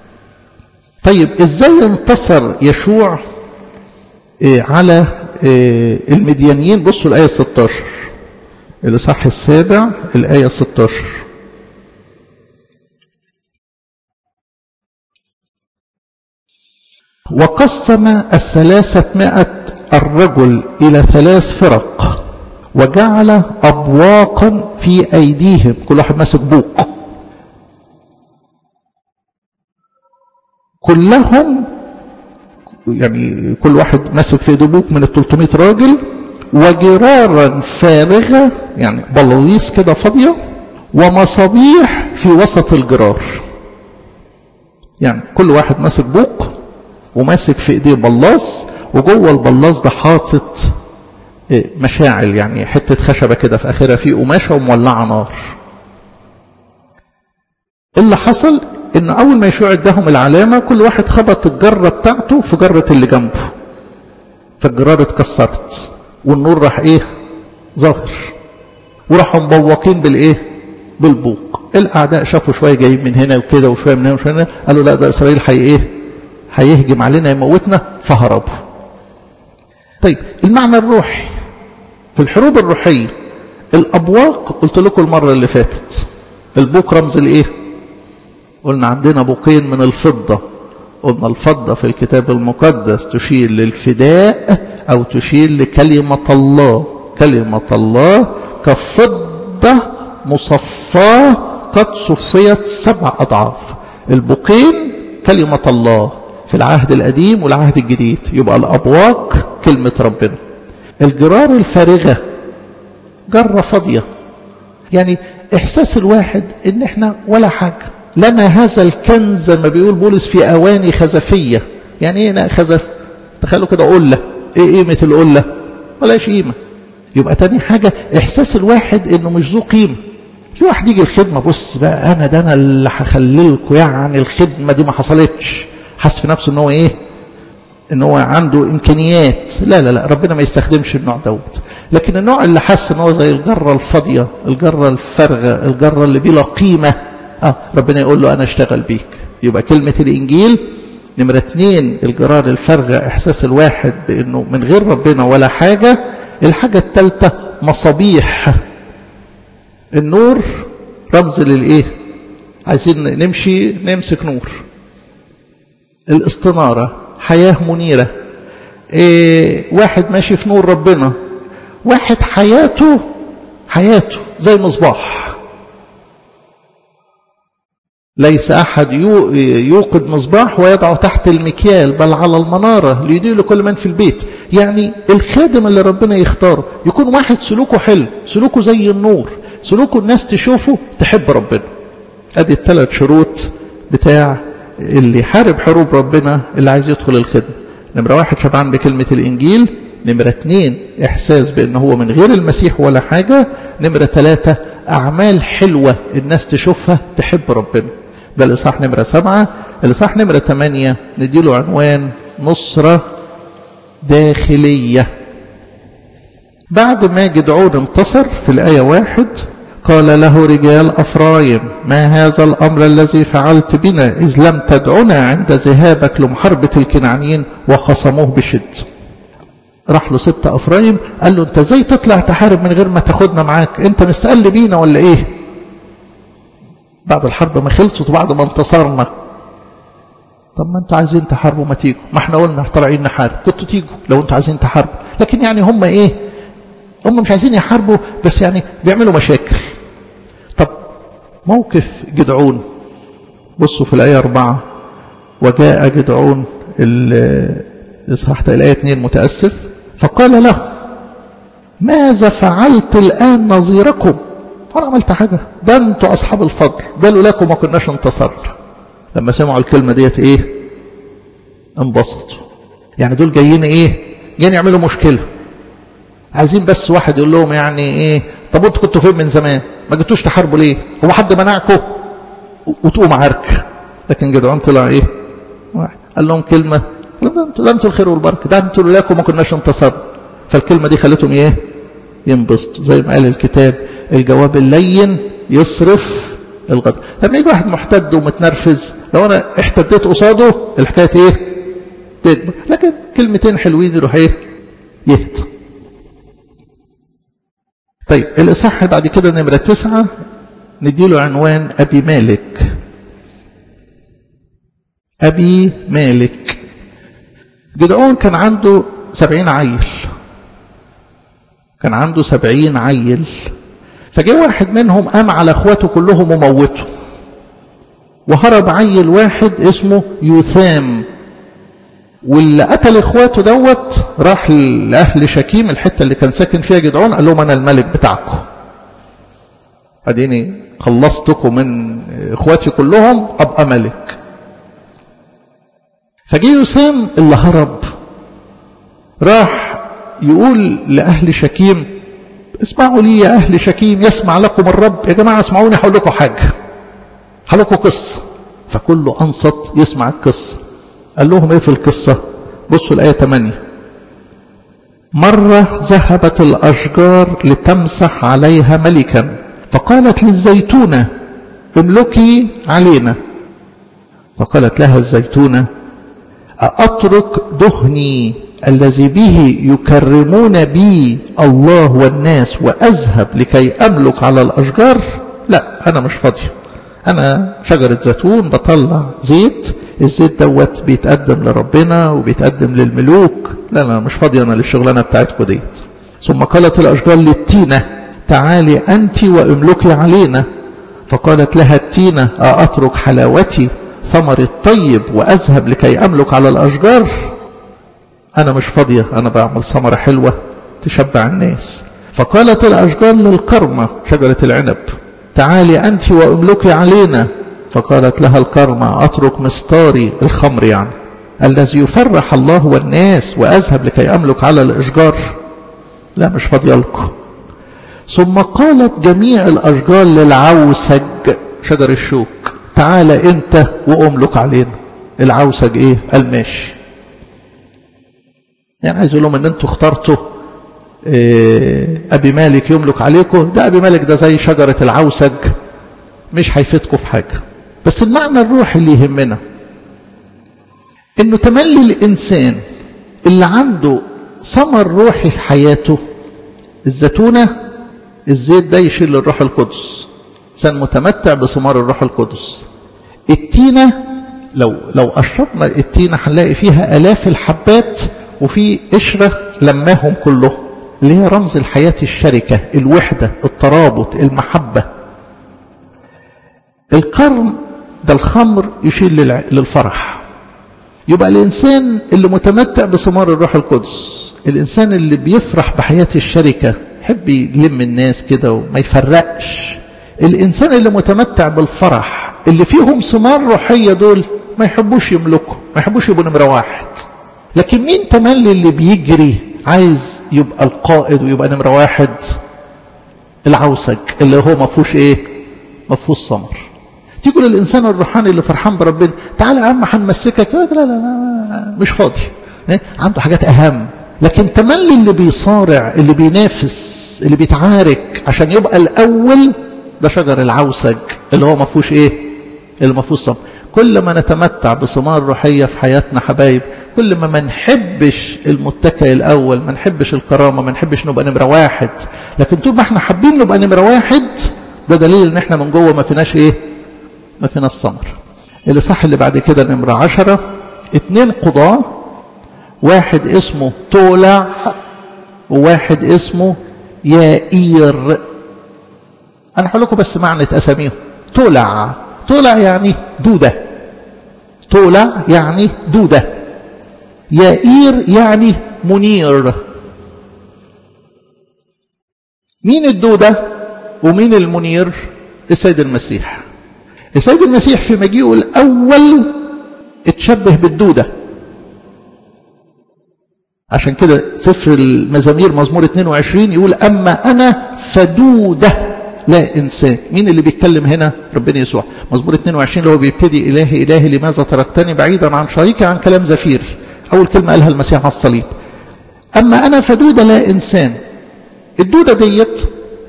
طيب ازاي انتصر يشوع إيه على إيه المديانيين بصوا الآية 16 الإصحاح السابع الآية 16 وقسم الثلاثمائة الرجل إلى ثلاث فرق وجعل أبواقا في أيديهم كل واحد ماسك بوق كلهم يعني كل واحد ماسك في ايده من ال 300 راجل وجرارا فارغة يعني بلاليص كده فاضية ومصابيح في وسط الجرار يعني كل واحد ماسك بوق وماسك في ايديه بلاص وجوه البلاص ده حاطط مشاعل يعني حتة خشبة كده في آخرها فيه قماشة ومولعة نار اللي حصل ان اول ما يشوع اداهم العلامه كل واحد خبط الجره بتاعته في جره اللي جنبه فالجرار اتكسرت والنور راح ايه ظاهر وراحوا مبوقين بالايه بالبوق الاعداء شافوا شويه جايين من هنا وكده وشويه من هنا وشويه من هنا قالوا لا ده اسرائيل حي ايه هيهجم علينا يموتنا فهربوا طيب المعنى الروحي في الحروب الروحيه الابواق قلت لكم المره اللي فاتت البوق رمز الايه قلنا عندنا بوقين من الفضه قلنا الفضه في الكتاب المقدس تشير للفداء او تشير لكلمه الله كلمه الله كفضه مصفاه قد صفيت سبع اضعاف البوقين كلمه الله في العهد القديم والعهد الجديد يبقى الابواق كلمه ربنا الجرار الفارغه جره فاضيه يعني احساس الواحد ان احنا ولا حاجه لنا هذا الكنز زي ما بيقول بولس في اواني خزفيه يعني ايه خزف تخيلوا كده قله ايه قيمه القله ولاش قيمه يبقى تاني حاجه احساس الواحد انه مش ذو قيمه في واحد يجي الخدمه بص بقى انا ده انا اللي هخللكوا يعني الخدمه دي ما حصلتش حاسس في نفسه ان هو ايه ان هو عنده امكانيات لا لا لا ربنا ما يستخدمش النوع دوت لكن النوع اللي حس ان هو زي الجره الفاضيه الجره الفارغه الجره اللي بلا قيمه اه ربنا يقول له انا اشتغل بيك يبقى كلمه الانجيل نمرة اتنين الجرار الفارغة احساس الواحد بانه من غير ربنا ولا حاجة الحاجة التالتة مصابيح النور رمز للايه عايزين نمشي نمسك نور الاستنارة حياة منيرة إيه واحد ماشي في نور ربنا واحد حياته حياته زي مصباح ليس أحد يوقد مصباح ويضعه تحت المكيال بل على المنارة ليديه لكل من في البيت يعني الخادم اللي ربنا يختاره يكون واحد سلوكه حلو سلوكه زي النور سلوكه الناس تشوفه تحب ربنا ادي الثلاث شروط بتاع اللي يحارب حروب ربنا اللي عايز يدخل الخدمة نمرة واحد شبعان بكلمة الإنجيل نمرة اتنين إحساس بأن هو من غير المسيح ولا حاجة نمرة ثلاثة أعمال حلوة الناس تشوفها تحب ربنا ده الإصحاح نمرة سبعة الإصحاح نمرة ثمانية نديله عنوان نصرة داخلية بعد ما جدعون انتصر في الآية واحد قال له رجال أفرايم ما هذا الأمر الذي فعلت بنا إذ لم تدعنا عند ذهابك لمحاربة الكنعانيين وخصموه بشد راح له سبت أفرايم قال له أنت ازاي تطلع تحارب من غير ما تاخدنا معاك أنت مستقل بينا ولا إيه بعد الحرب ما خلصت وبعد ما انتصرنا طب ما انتوا عايزين تحاربوا ما تيجوا ما احنا قلنا طالعين نحارب كنتوا تيجوا لو انتوا عايزين تحاربوا لكن يعني هم ايه هم مش عايزين يحاربوا بس يعني بيعملوا مشاكل طب موقف جدعون بصوا في الآية أربعة وجاء جدعون الإصحاح الآية اثنين متأسف فقال له ماذا فعلت الآن نظيركم وأنا عملت حاجة ده أنتوا أصحاب الفضل ده لولاكم ما كناش انتصرنا لما سمعوا الكلمة ديت إيه انبسطوا يعني دول جايين إيه جايين يعملوا مشكلة عايزين بس واحد يقول لهم يعني ايه طب انتوا كنتوا فين من زمان ما جيتوش تحاربوا ليه هو حد منعكم وتقوم عرك لكن جدعون طلع ايه واحد قال لهم كلمه ده انتوا ده انتوا الخير والبركه ده انتوا لولاكم ما كناش انتصرنا فالكلمه دي خلتهم ايه ينبسطوا زي ما قال الكتاب الجواب اللين يصرف الغضب لما يجي واحد محتد ومتنرفز لو انا احتديت قصاده الحكايه ايه تكبر لكن كلمتين حلوين يروح ايه يهدى طيب الإصحاح بعد كده نمرة تسعة نديله عنوان أبي مالك أبي مالك جدعون كان عنده سبعين عيل كان عنده سبعين عيل فجاء واحد منهم قام على اخواته كلهم وموته وهرب عيل واحد اسمه يوثام واللي قتل اخواته دوت راح لاهل شكيم الحته اللي كان ساكن فيها جدعون قال لهم انا الملك بتاعكم اديني خلصتكم من اخواتي كلهم ابقى ملك فجه يسام اللي هرب راح يقول لاهل شكيم اسمعوا لي يا اهل شكيم يسمع لكم الرب يا جماعه اسمعوني هقول لكم حاجه هقول لكم قصه فكله أنصت يسمع القصة قال لهم إيه في القصة بصوا الآية 8 مرة ذهبت الأشجار لتمسح عليها ملكا فقالت للزيتونة املكي علينا فقالت لها الزيتونة أأترك دهني الذي به يكرمون بي الله والناس وأذهب لكي أملك على الأشجار لا أنا مش فاضي أنا شجرة زيتون بطلع زيت الزيت دوت بيتقدم لربنا وبيتقدم للملوك لا لا مش فاضي أنا للشغلانة بتاعتكم ديت ثم قالت الأشجار للتينة تعالي أنت واملكي علينا فقالت لها التينة أترك حلاوتي ثمر الطيب وأذهب لكي أملك على الأشجار أنا مش فاضية أنا بعمل ثمرة حلوة تشبع الناس فقالت الأشجار للكرمة شجرة العنب تعالي أنت واملكي علينا فقالت لها الكرمة أترك مستاري الخمر يعني الذي يفرح الله والناس وأذهب لكي أملك على الأشجار لا مش فاضية لكم ثم قالت جميع الأشجار للعوسج شجر الشوك تعالى أنت وأملك علينا العوسج إيه قال ماشي يعني عايز أقول لهم أن أنتوا اخترتوا إيه أبي مالك يملك عليكم ده أبي مالك ده زي شجرة العوسج مش هيفيدكم في حاجة بس المعنى الروحي اللي يهمنا انه تملي الانسان اللي عنده ثمر روحي في حياته الزيتونة الزيت ده يشيل الروح القدس انسان متمتع بثمار الروح القدس التينة لو لو قشرنا التينة هنلاقي فيها آلاف الحبات وفي قشرة لماهم كلهم اللي هي رمز الحياة الشركة الوحدة الترابط المحبة القرن ده الخمر يشير للفرح يبقى الإنسان اللي متمتع بثمار الروح القدس الإنسان اللي بيفرح بحياة الشركة يحب يلم الناس كده وما يفرقش الإنسان اللي متمتع بالفرح اللي فيهم ثمار روحية دول ما يحبوش يملكوا ما يحبوش يبقوا نمرة واحد لكن مين تملي اللي بيجري عايز يبقى القائد ويبقى نمرة واحد العوسج اللي هو ما فيهوش ايه ما فيهوش ثمر تيجوا للإنسان الروحاني اللي فرحان بربنا تعالى يا عم هنمسكك لا لا لا مش فاضي عنده حاجات أهم لكن تملي اللي بيصارع اللي بينافس اللي بيتعارك عشان يبقى الأول ده شجر العوسج اللي هو ما فيهوش ايه اللي ما فيهوش ثمر كل ما نتمتع بثمار روحية في حياتنا حبايب كل ما ما نحبش المتكئ الأول ما نحبش الكرامة ما نحبش نبقى نمرة واحد لكن طول ما احنا حابين نبقى نمرة واحد ده دليل ان احنا من جوه ما فيناش ايه ما فيناش ثمر اللي صح اللي بعد كده نمرة عشرة اتنين قضاة واحد اسمه تولع وواحد اسمه يائير انا هقول لكم بس معنى اساميهم تولع تولع يعني دودة تولع يعني دودة يائير يعني منير مين الدودة ومين المنير السيد المسيح السيد المسيح في مجيئه الأول اتشبه بالدودة عشان كده سفر المزامير مزمور 22 يقول أما أنا فدودة لا إنسان مين اللي بيتكلم هنا ربنا يسوع مزمور 22 اللي هو بيبتدي إلهي إلهي لماذا تركتني بعيدا عن شريكي عن كلام زفيري أول كلمة قالها المسيح على الصليب أما أنا فدودة لا إنسان الدودة ديت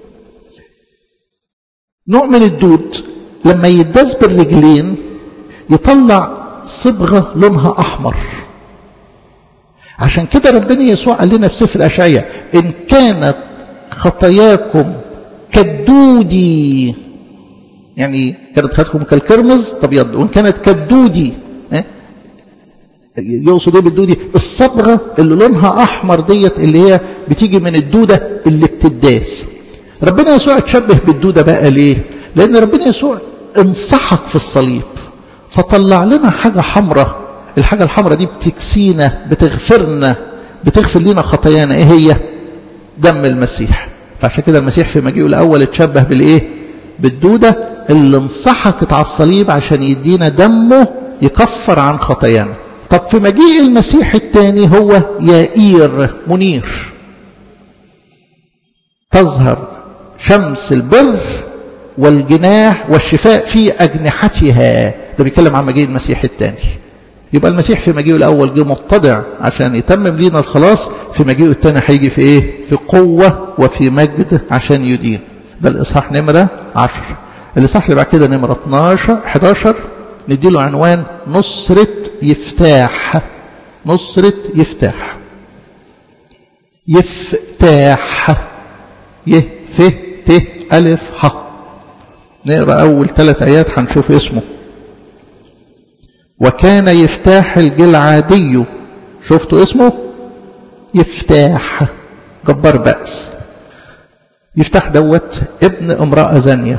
نوع من الدود لما يداس بالرجلين يطلع صبغة لونها أحمر عشان كده ربنا يسوع قال لنا في سفر أشعياء إن كانت خطاياكم كالدودي يعني كانت خدكم كالكرمز تبيض وإن كانت كالدودي يقصد ايه بالدودي الصبغة اللي لونها أحمر ديت اللي هي بتيجي من الدودة اللي بتداس ربنا يسوع اتشبه بالدودة بقى ليه لأن ربنا يسوع انصحك في الصليب فطلع لنا حاجة حمراء الحاجة الحمراء دي بتكسينا بتغفرنا بتغفر لنا خطايانا ايه هي دم المسيح فعشان كده المسيح في مجيئه الأول اتشبه بالإيه بالدودة اللي انصحكت على الصليب عشان يدينا دمه يكفر عن خطايانا طب في مجيء المسيح الثاني هو يائير منير تظهر شمس البر والجناح والشفاء في أجنحتها ده بيتكلم عن مجيء المسيح الثاني يبقى المسيح في مجيئه الأول جه متضع عشان يتمم لينا الخلاص في مجيئه الثاني هيجي في إيه؟ في قوة وفي مجد عشان يدين ده الإصحاح نمرة 10 الإصحاح اللي بعد كده نمرة 12 11 نديله عنوان نصرة يفتاح نصرة يفتاح يفتاح ي ف ت ألف ح نقرأ أول ثلاث آيات هنشوف اسمه وكان يفتاح الجلعادي شفتوا اسمه يفتاح جبار بأس يفتح دوت ابن امرأة زانية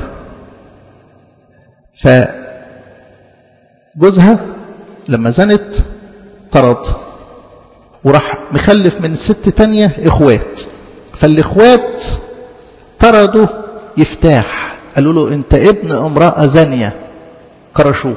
فجوزها لما زنت طرد وراح مخلف من ست تانية اخوات فالاخوات طردوا يفتاح قالوا له انت ابن امرأة زانية كرشوه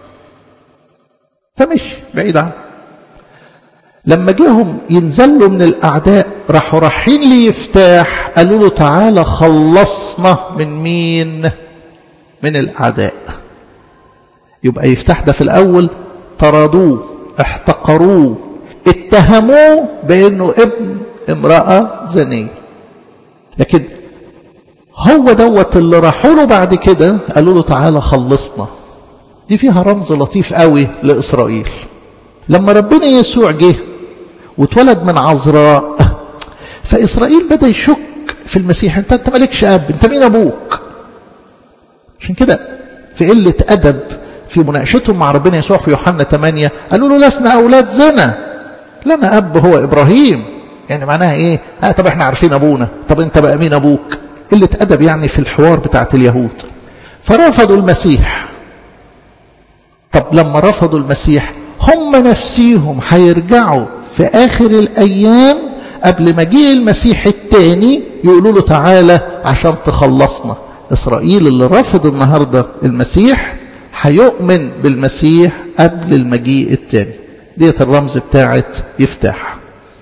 فمشي بعيد عنه لما جيهم ينزلوا من الأعداء راحوا رايحين ليفتاح قالوا له تعالى خلصنا من مين من الأعداء يبقى يفتح ده في الأول طردوه احتقروه اتهموه بأنه ابن امرأة زنية لكن هو دوت اللي راحوا له بعد كده قالوا له تعالى خلصنا دي فيها رمز لطيف قوي لإسرائيل لما ربنا يسوع جه واتولد من عذراء فإسرائيل بدأ يشك في المسيح انت انت مالكش أب انت مين أبوك عشان كده في قلة أدب في مناقشتهم مع ربنا يسوع في يوحنا 8 قالوا له لسنا أولاد زنا لنا أب هو إبراهيم يعني معناها إيه آه طب احنا عارفين أبونا طب انت بقى مين أبوك قلة أدب يعني في الحوار بتاعت اليهود فرفضوا المسيح طب لما رفضوا المسيح هم نفسيهم هيرجعوا في آخر الأيام قبل مجيء المسيح الثاني يقولوا له تعالى عشان تخلصنا إسرائيل اللي رافض النهاردة المسيح هيؤمن بالمسيح قبل المجيء الثاني ديت الرمز بتاعت يفتح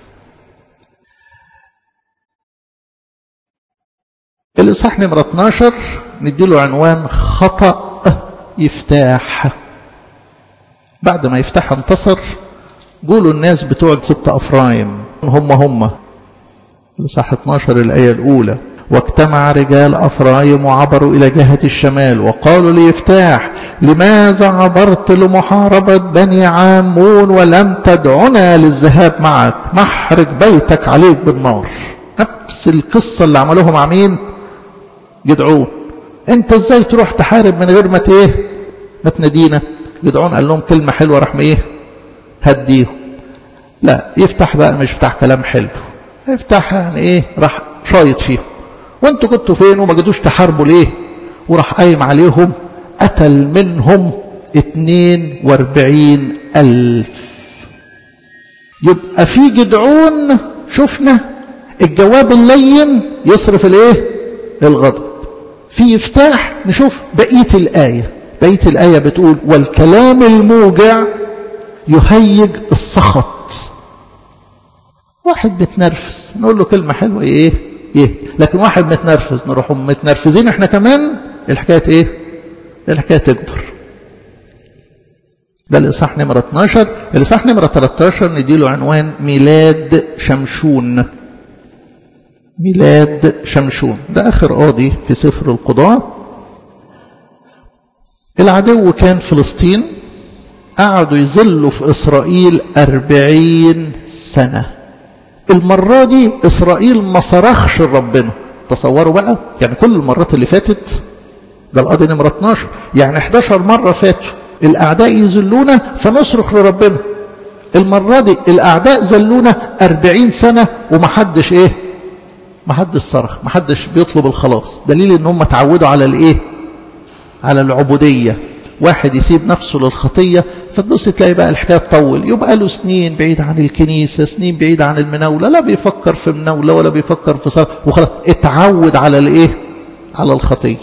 الإصحاح نمرة 12 نديله عنوان خطأ يفتاح بعد ما يفتح انتصر قولوا الناس بتوع سبت أفرايم هم هم الإصحاح 12 الآية الأولى واجتمع رجال أفرايم وعبروا إلى جهة الشمال وقالوا ليفتاح لماذا عبرت لمحاربة بني عامون ولم تدعنا للذهاب معك محرق بيتك عليك بالنار نفس القصة اللي عملوها مع مين جدعون انت ازاي تروح تحارب من غير ما ايه ما تنادينا جدعون قال لهم كلمة حلوة راح ايه هديهم لا يفتح بقى مش يفتح كلام حلو يفتح يعني ايه راح شايط فيهم وانتوا كنتوا فين وما جدوش تحاربوا ليه وراح قايم عليهم قتل منهم اتنين واربعين ألف يبقى في جدعون شفنا الجواب اللين يصرف الايه الغضب في يفتاح نشوف بقية الآية بقية الآية بتقول والكلام الموجع يهيج السخط واحد متنرفز نقول له كلمة حلوة ايه ايه لكن واحد متنرفز نروح متنرفزين احنا كمان الحكاية ايه الحكاية تكبر ده الإصحاح نمرة 12 الإصحاح نمرة 13 نديله عنوان ميلاد شمشون ميلاد شمشون ده آخر قاضي في سفر القضاء العدو كان فلسطين قعدوا يظلوا في إسرائيل أربعين سنة المرة دي إسرائيل ما صرخش لربنا تصوروا بقى يعني كل المرات اللي فاتت ده القاضي نمرة 12 يعني 11 مرة فاتوا الأعداء يذلونا فنصرخ لربنا المرة دي الأعداء ذلونا 40 سنة ومحدش إيه محدش صرخ محدش بيطلب الخلاص دليل ان هم اتعودوا على الايه على العبودية واحد يسيب نفسه للخطية فتبص تلاقي بقى الحكاية تطول يبقى له سنين بعيد عن الكنيسة سنين بعيد عن المناولة لا بيفكر في مناولة ولا بيفكر في صلاة وخلاص اتعود على الايه على الخطية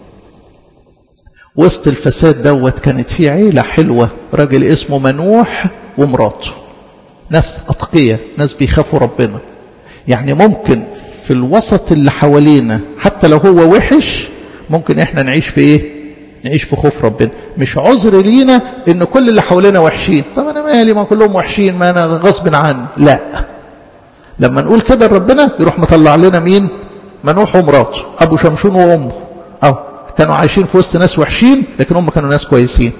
وسط الفساد دوت كانت في عيلة حلوة راجل اسمه منوح ومراته ناس أتقية ناس بيخافوا ربنا يعني ممكن في الوسط اللي حوالينا حتى لو هو وحش ممكن احنا نعيش في ايه نعيش في خوف ربنا مش عذر لينا ان كل اللي حوالينا وحشين طب انا مالي ما كلهم وحشين ما انا غصب عني لا لما نقول كده لربنا يروح مطلع لنا مين منوح ومراته ابو شمشون وامه او كانوا عايشين في وسط ناس وحشين لكن هم كانوا ناس كويسين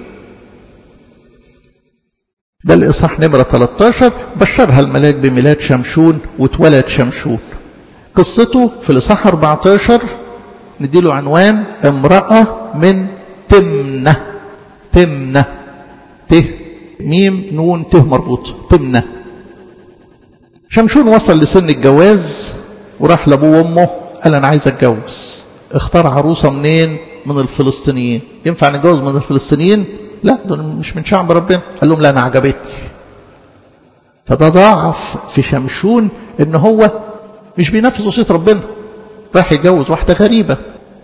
ده الإصحاح نمرة 13 بشرها الملاك بميلاد شمشون واتولد شمشون قصته في الإصحاح 14 نديله عنوان امرأة من تمنة تمنة ت ميم نون ت مربوط تمنة شمشون وصل لسن الجواز وراح لابوه وامه قال انا عايز اتجوز اختار عروسه منين من الفلسطينيين ينفع نتجوز من الفلسطينيين لا دول مش من شعب ربنا قال لهم لا انا عجبتني فده ضاعف في شمشون ان هو مش بينفذ وصيه ربنا راح يتجوز واحده غريبه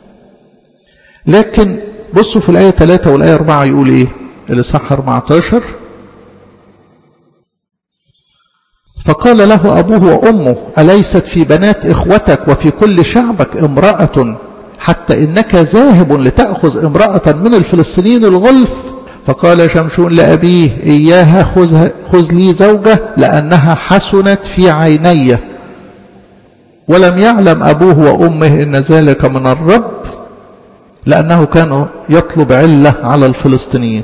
لكن بصوا في الايه 3 والايه 4 يقول ايه الاصحاح 14 فقال له أبوه وأمه أليست في بنات إخوتك وفي كل شعبك امرأة حتى إنك ذاهب لتأخذ امرأة من الفلسطينيين الغلف فقال شمشون لأبيه إياها خذ, خذ لي زوجة لأنها حسنت في عيني ولم يعلم أبوه وأمه إن ذلك من الرب لأنه كان يطلب علة على الفلسطينيين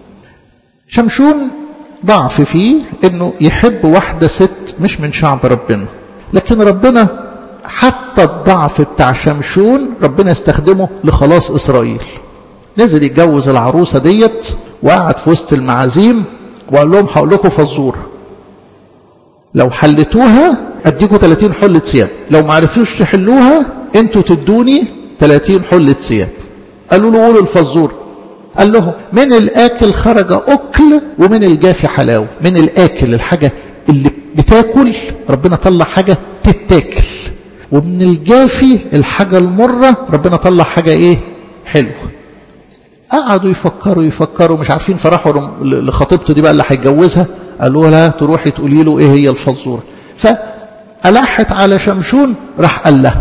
شمشون ضعف فيه انه يحب واحدة ست مش من شعب ربنا لكن ربنا حتى الضعف بتاع شمشون ربنا استخدمه لخلاص اسرائيل نزل يتجوز العروسة ديت وقعد في وسط المعازيم وقال لهم هقول لكم فزورة لو حلتوها اديكم 30 حلة ثياب لو ما عرفتوش تحلوها انتوا تدوني 30 حلة ثياب قالوا له قولوا الفزوره قال له من الآكل خرج أكل ومن الجافي حلاوة من الآكل الحاجة اللي بتاكل ربنا طلع حاجة تتاكل ومن الجافي الحاجة المرة ربنا طلع حاجة ايه حلوة قعدوا يفكروا يفكروا مش عارفين فراحوا لخطيبته دي بقى اللي هيتجوزها قالوا لها تروحي تقولي له ايه هي الفزورة فألحت على شمشون راح قال لها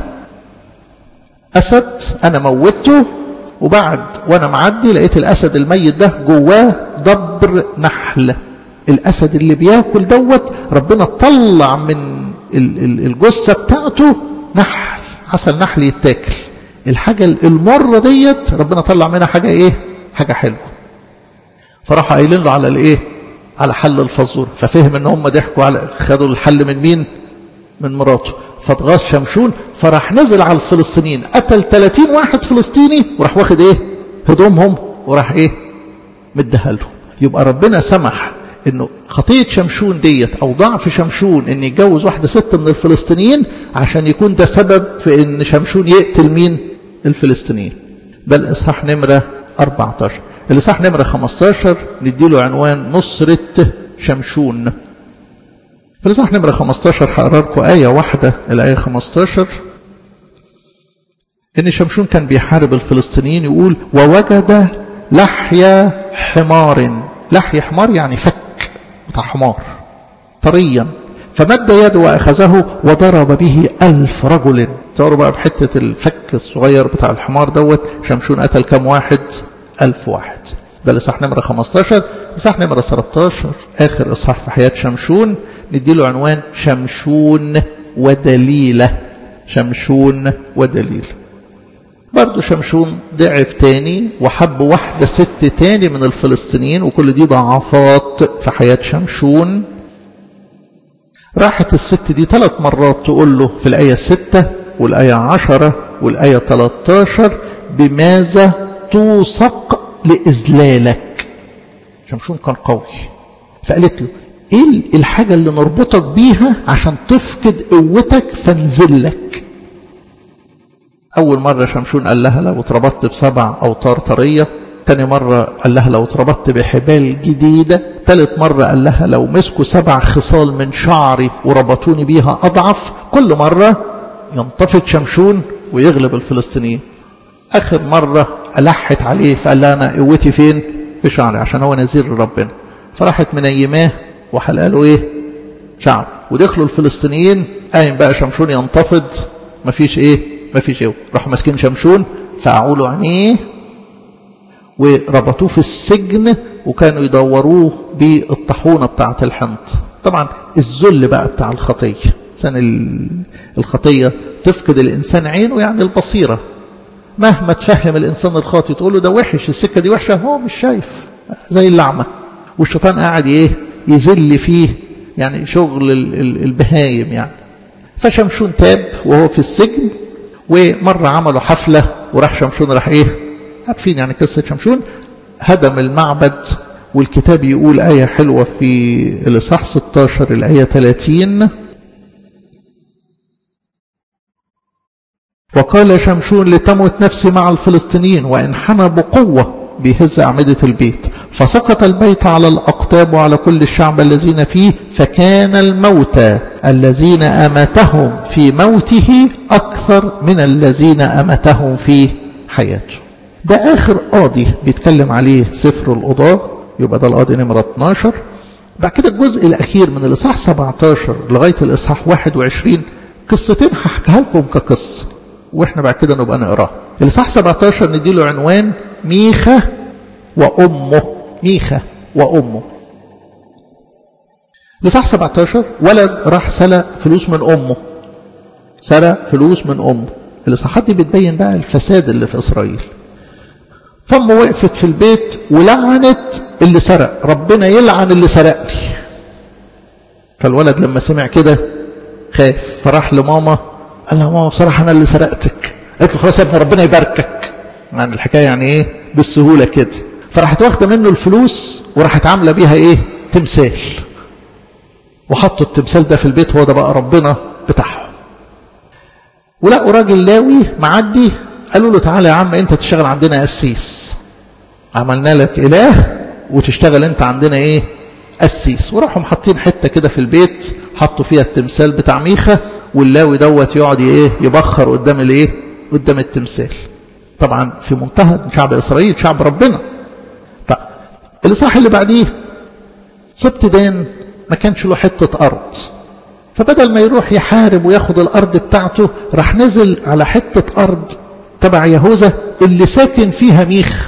أسد أنا موته وبعد وانا معدي لقيت الاسد الميت ده جواه دبر نحل الاسد اللي بياكل دوت ربنا طلع من الجثه بتاعته نحل عسل نحل يتاكل الحاجه المره ديت ربنا طلع منها حاجه ايه حاجه حلوه فراحوا قايلين له على الايه على حل الفزور ففهم ان هم ضحكوا على خدوا الحل من مين من مراته فاتغاظ شمشون فراح نزل على الفلسطينيين قتل 30 واحد فلسطيني وراح واخد ايه هدومهم وراح ايه مديها لهم يبقى ربنا سمح انه خطيه شمشون ديت او ضعف شمشون ان يتجوز واحده ست من الفلسطينيين عشان يكون ده سبب في ان شمشون يقتل مين الفلسطينيين ده الاصحاح نمره 14 الاصحاح نمره 15 نديله عنوان نصره شمشون في الإصحاح نمرة 15 هقرا لكم آية واحدة الآية 15 إن شمشون كان بيحارب الفلسطينيين يقول ووجد لحية حمار لحية حمار يعني فك بتاع حمار طريا فمد يده وأخذه وضرب به ألف رجل تصوروا بقى بحتة الفك الصغير بتاع الحمار دوت شمشون قتل كم واحد ألف واحد ده الإصحاح نمرة 15 الإصحاح نمرة 13 آخر إصحاح في حياة شمشون نديله عنوان شمشون ودليلة شمشون ودليل برضو شمشون ضعف تاني وحب واحدة ست تاني من الفلسطينيين وكل دي ضعفات في حياة شمشون راحت الست دي ثلاث مرات تقول له في الآية ستة والآية عشرة والآية 13 بماذا توثق لإذلالك شمشون كان قوي فقالت له ايه الحاجة اللي نربطك بيها عشان تفقد قوتك فانزلك اول مرة شمشون قال لها لو اتربطت بسبع اوتار طرية تاني مرة قال لها لو اتربطت بحبال جديدة تالت مرة قال لها لو مسكوا سبع خصال من شعري وربطوني بيها اضعف كل مرة ينتفض شمشون ويغلب الفلسطينيين اخر مرة الحت عليه فقال لها انا قوتي فين في شعري عشان هو نذير ربنا فراحت منيماه وحلقه له ايه شعب ودخلوا الفلسطينيين قايم بقى شمشون ينتفض مفيش ايه مفيش ايه راحوا ماسكين شمشون فقعوا له عينيه وربطوه في السجن وكانوا يدوروه بالطاحونه بتاعه الحنط طبعا الذل بقى بتاع الخطيه انسان الخطيه تفقد الانسان عينه يعني البصيره مهما تفهم الانسان الخاطي تقول له ده وحش السكه دي وحشه هو مش شايف زي اللعمه والشيطان قاعد ايه يذل فيه يعني شغل البهايم يعني فشمشون تاب وهو في السجن ومرة عملوا حفلة وراح شمشون راح ايه عارفين يعني قصة شمشون هدم المعبد والكتاب يقول آية حلوة في الإصحاح 16 الآية 30 وقال شمشون لتموت نفسي مع الفلسطينيين وانحنى بقوة بهز أعمدة البيت فسقط البيت على الأقطاب وعلى كل الشعب الذين فيه فكان الموتى الذين أمتهم في موته أكثر من الذين أمتهم في حياته ده آخر قاضي بيتكلم عليه سفر القضاة يبقى ده القاضي نمرة 12 بعد كده الجزء الأخير من الإصحاح 17 لغاية الإصحاح 21 قصتين هحكيها لكم كقصة واحنا بعد كده نبقى نقراها الإصحاح 17 نديله عنوان ميخا وأمه ميخا وأمه الإصحاح 17 ولد راح سرق فلوس من أمه سرق فلوس من أمه الإصحاحات دي بتبين بقى الفساد اللي في إسرائيل فأمه وقفت في البيت ولعنت اللي سرق ربنا يلعن اللي سرق لي فالولد لما سمع كده خاف فراح لماما قال لها ماما بصراحة أنا اللي سرقتك قالت له خلاص يا ابني ربنا يباركك يعني الحكاية يعني إيه بالسهولة كده فراحت واخدة منه الفلوس وراحت عاملة بيها إيه تمثال وحطوا التمثال ده في البيت هو ده بقى ربنا بتاعهم ولقوا راجل لاوي معدي قالوا له تعالى يا عم انت تشتغل عندنا قسيس عملنا لك اله وتشتغل انت عندنا ايه قسيس وراحوا محطين حته كده في البيت حطوا فيها التمثال بتاع ميخا واللاوي دوت يقعد ايه يبخر قدام الايه قدام التمثال طبعا في منتهى شعب اسرائيل شعب ربنا طب الاصحاح اللي بعديه سبت دان ما كانش له حته ارض فبدل ما يروح يحارب وياخد الارض بتاعته راح نزل على حته ارض تبع يهوذا اللي ساكن فيها ميخا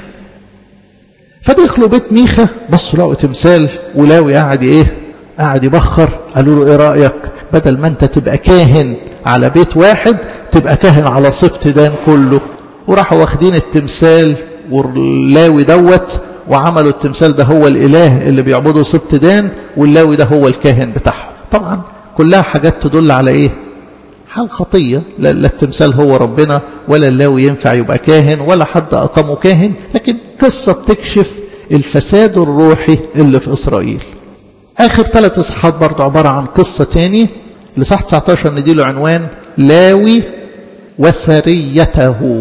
فدخلوا بيت ميخا بصوا لقوا تمثال ولاوي قاعد ايه قاعد يبخر قالوا له ايه رايك بدل ما انت تبقى كاهن على بيت واحد تبقى كاهن على صفت دان كله وراحوا واخدين التمثال واللاوي دوت وعملوا التمثال ده هو الاله اللي بيعبدوا صفت دان واللاوي ده هو الكاهن بتاعهم طبعا كلها حاجات تدل على ايه حال خطية لا التمثال هو ربنا ولا اللاوي ينفع يبقى كاهن ولا حد أقامه كاهن لكن قصة بتكشف الفساد الروحي اللي في إسرائيل آخر ثلاث إصحاحات برضه عبارة عن قصة تاني لصح 19 نديله عنوان لاوي وسريته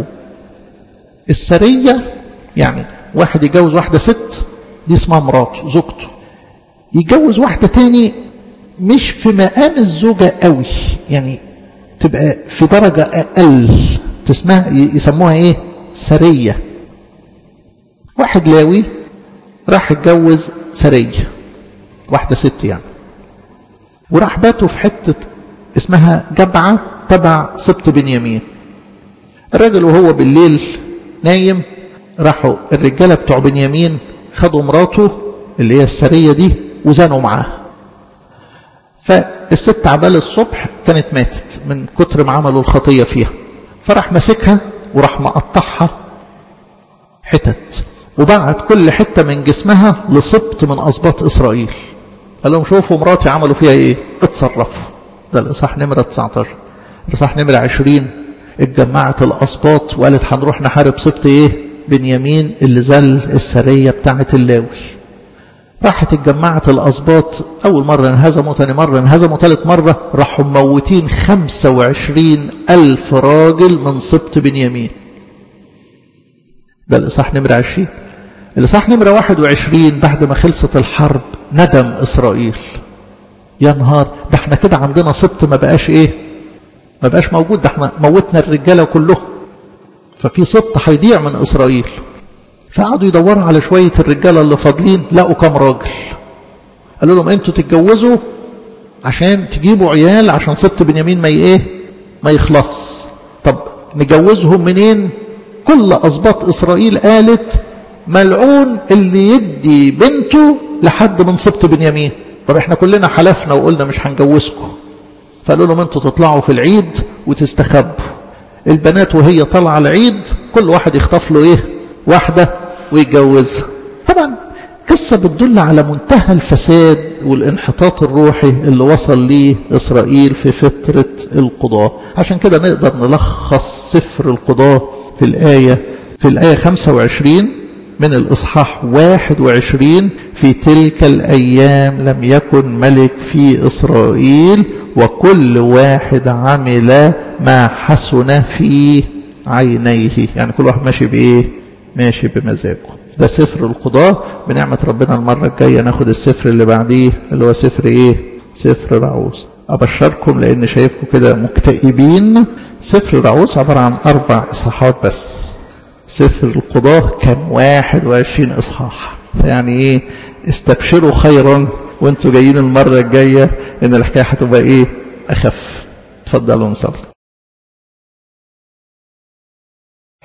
السرية يعني واحد يتجوز واحدة ست دي اسمها مراته زوجته يتجوز واحدة تاني مش في مقام الزوجة قوي يعني تبقى في درجة أقل تسمها يسموها إيه سرية واحد لاوي راح يتجوز سرية واحدة ست يعني وراح باتوا في حتة اسمها جبعة تبع سبط بنيامين الراجل وهو بالليل نايم راحوا الرجالة بتوع بنيامين خدوا مراته اللي هي السرية دي وزانوا معاها فالست عبال الصبح كانت ماتت من كتر ما عملوا الخطية فيها فراح ماسكها وراح مقطعها حتت وبعت كل حتة من جسمها لصبت من أسباط إسرائيل قال لهم شوفوا مراتي عملوا فيها ايه اتصرفوا ده الإصحاح نمرة 19 الإصحاح نمرة 20 اتجمعت الأسباط وقالت هنروح نحارب سبط ايه بنيامين اللي زل السرية بتاعت اللاوي راحت اتجمعت الأسباط أول مرة انهزموا تاني مرة انهزموا ثالث مرة راحوا موتين 25 ألف راجل من سبط بنيامين ده الإصحاح نمرة 20 الإصحاح نمرة 21 بعد ما خلصت الحرب ندم إسرائيل يا نهار ده احنا كده عندنا سبط ما بقاش ايه ما بقاش موجود ده احنا موتنا الرجالة كلهم ففي سبط هيضيع من إسرائيل فقعدوا يدوروا على شوية الرجالة اللي فاضلين لقوا كام راجل قالوا لهم انتوا تتجوزوا عشان تجيبوا عيال عشان سبط بنيامين ما ايه ما يخلص طب نجوزهم منين كل أسباط إسرائيل قالت ملعون اللي يدي بنته لحد من سبط بنيامين طب احنا كلنا حلفنا وقلنا مش هنجوزكم فقالوا لهم انتوا تطلعوا في العيد وتستخبوا البنات وهي طالعه العيد كل واحد يخطف له ايه واحده ويتجوزها طبعا قصة بتدل على منتهى الفساد والانحطاط الروحي اللي وصل ليه إسرائيل في فترة القضاء عشان كده نقدر نلخص سفر القضاء في الآية في الآية 25 من الإصحاح 21 في تلك الأيام لم يكن ملك في إسرائيل وكل واحد عمل ما حسن في عينيه يعني كل واحد ماشي بإيه ماشي بمزاجه ده سفر القضاء بنعمة ربنا المرة الجاية ناخد السفر اللي بعديه اللي هو سفر ايه سفر رعوز أبشركم لأن شايفكم كده مكتئبين سفر رعوز عبارة عن أربع إصحاحات بس سفر القضاء كان واحد وعشرين إصحاح فيعني إيه استبشروا خيرا وانتوا جايين المرة الجاية إن الحكاية هتبقى إيه أخف تفضلوا نصلي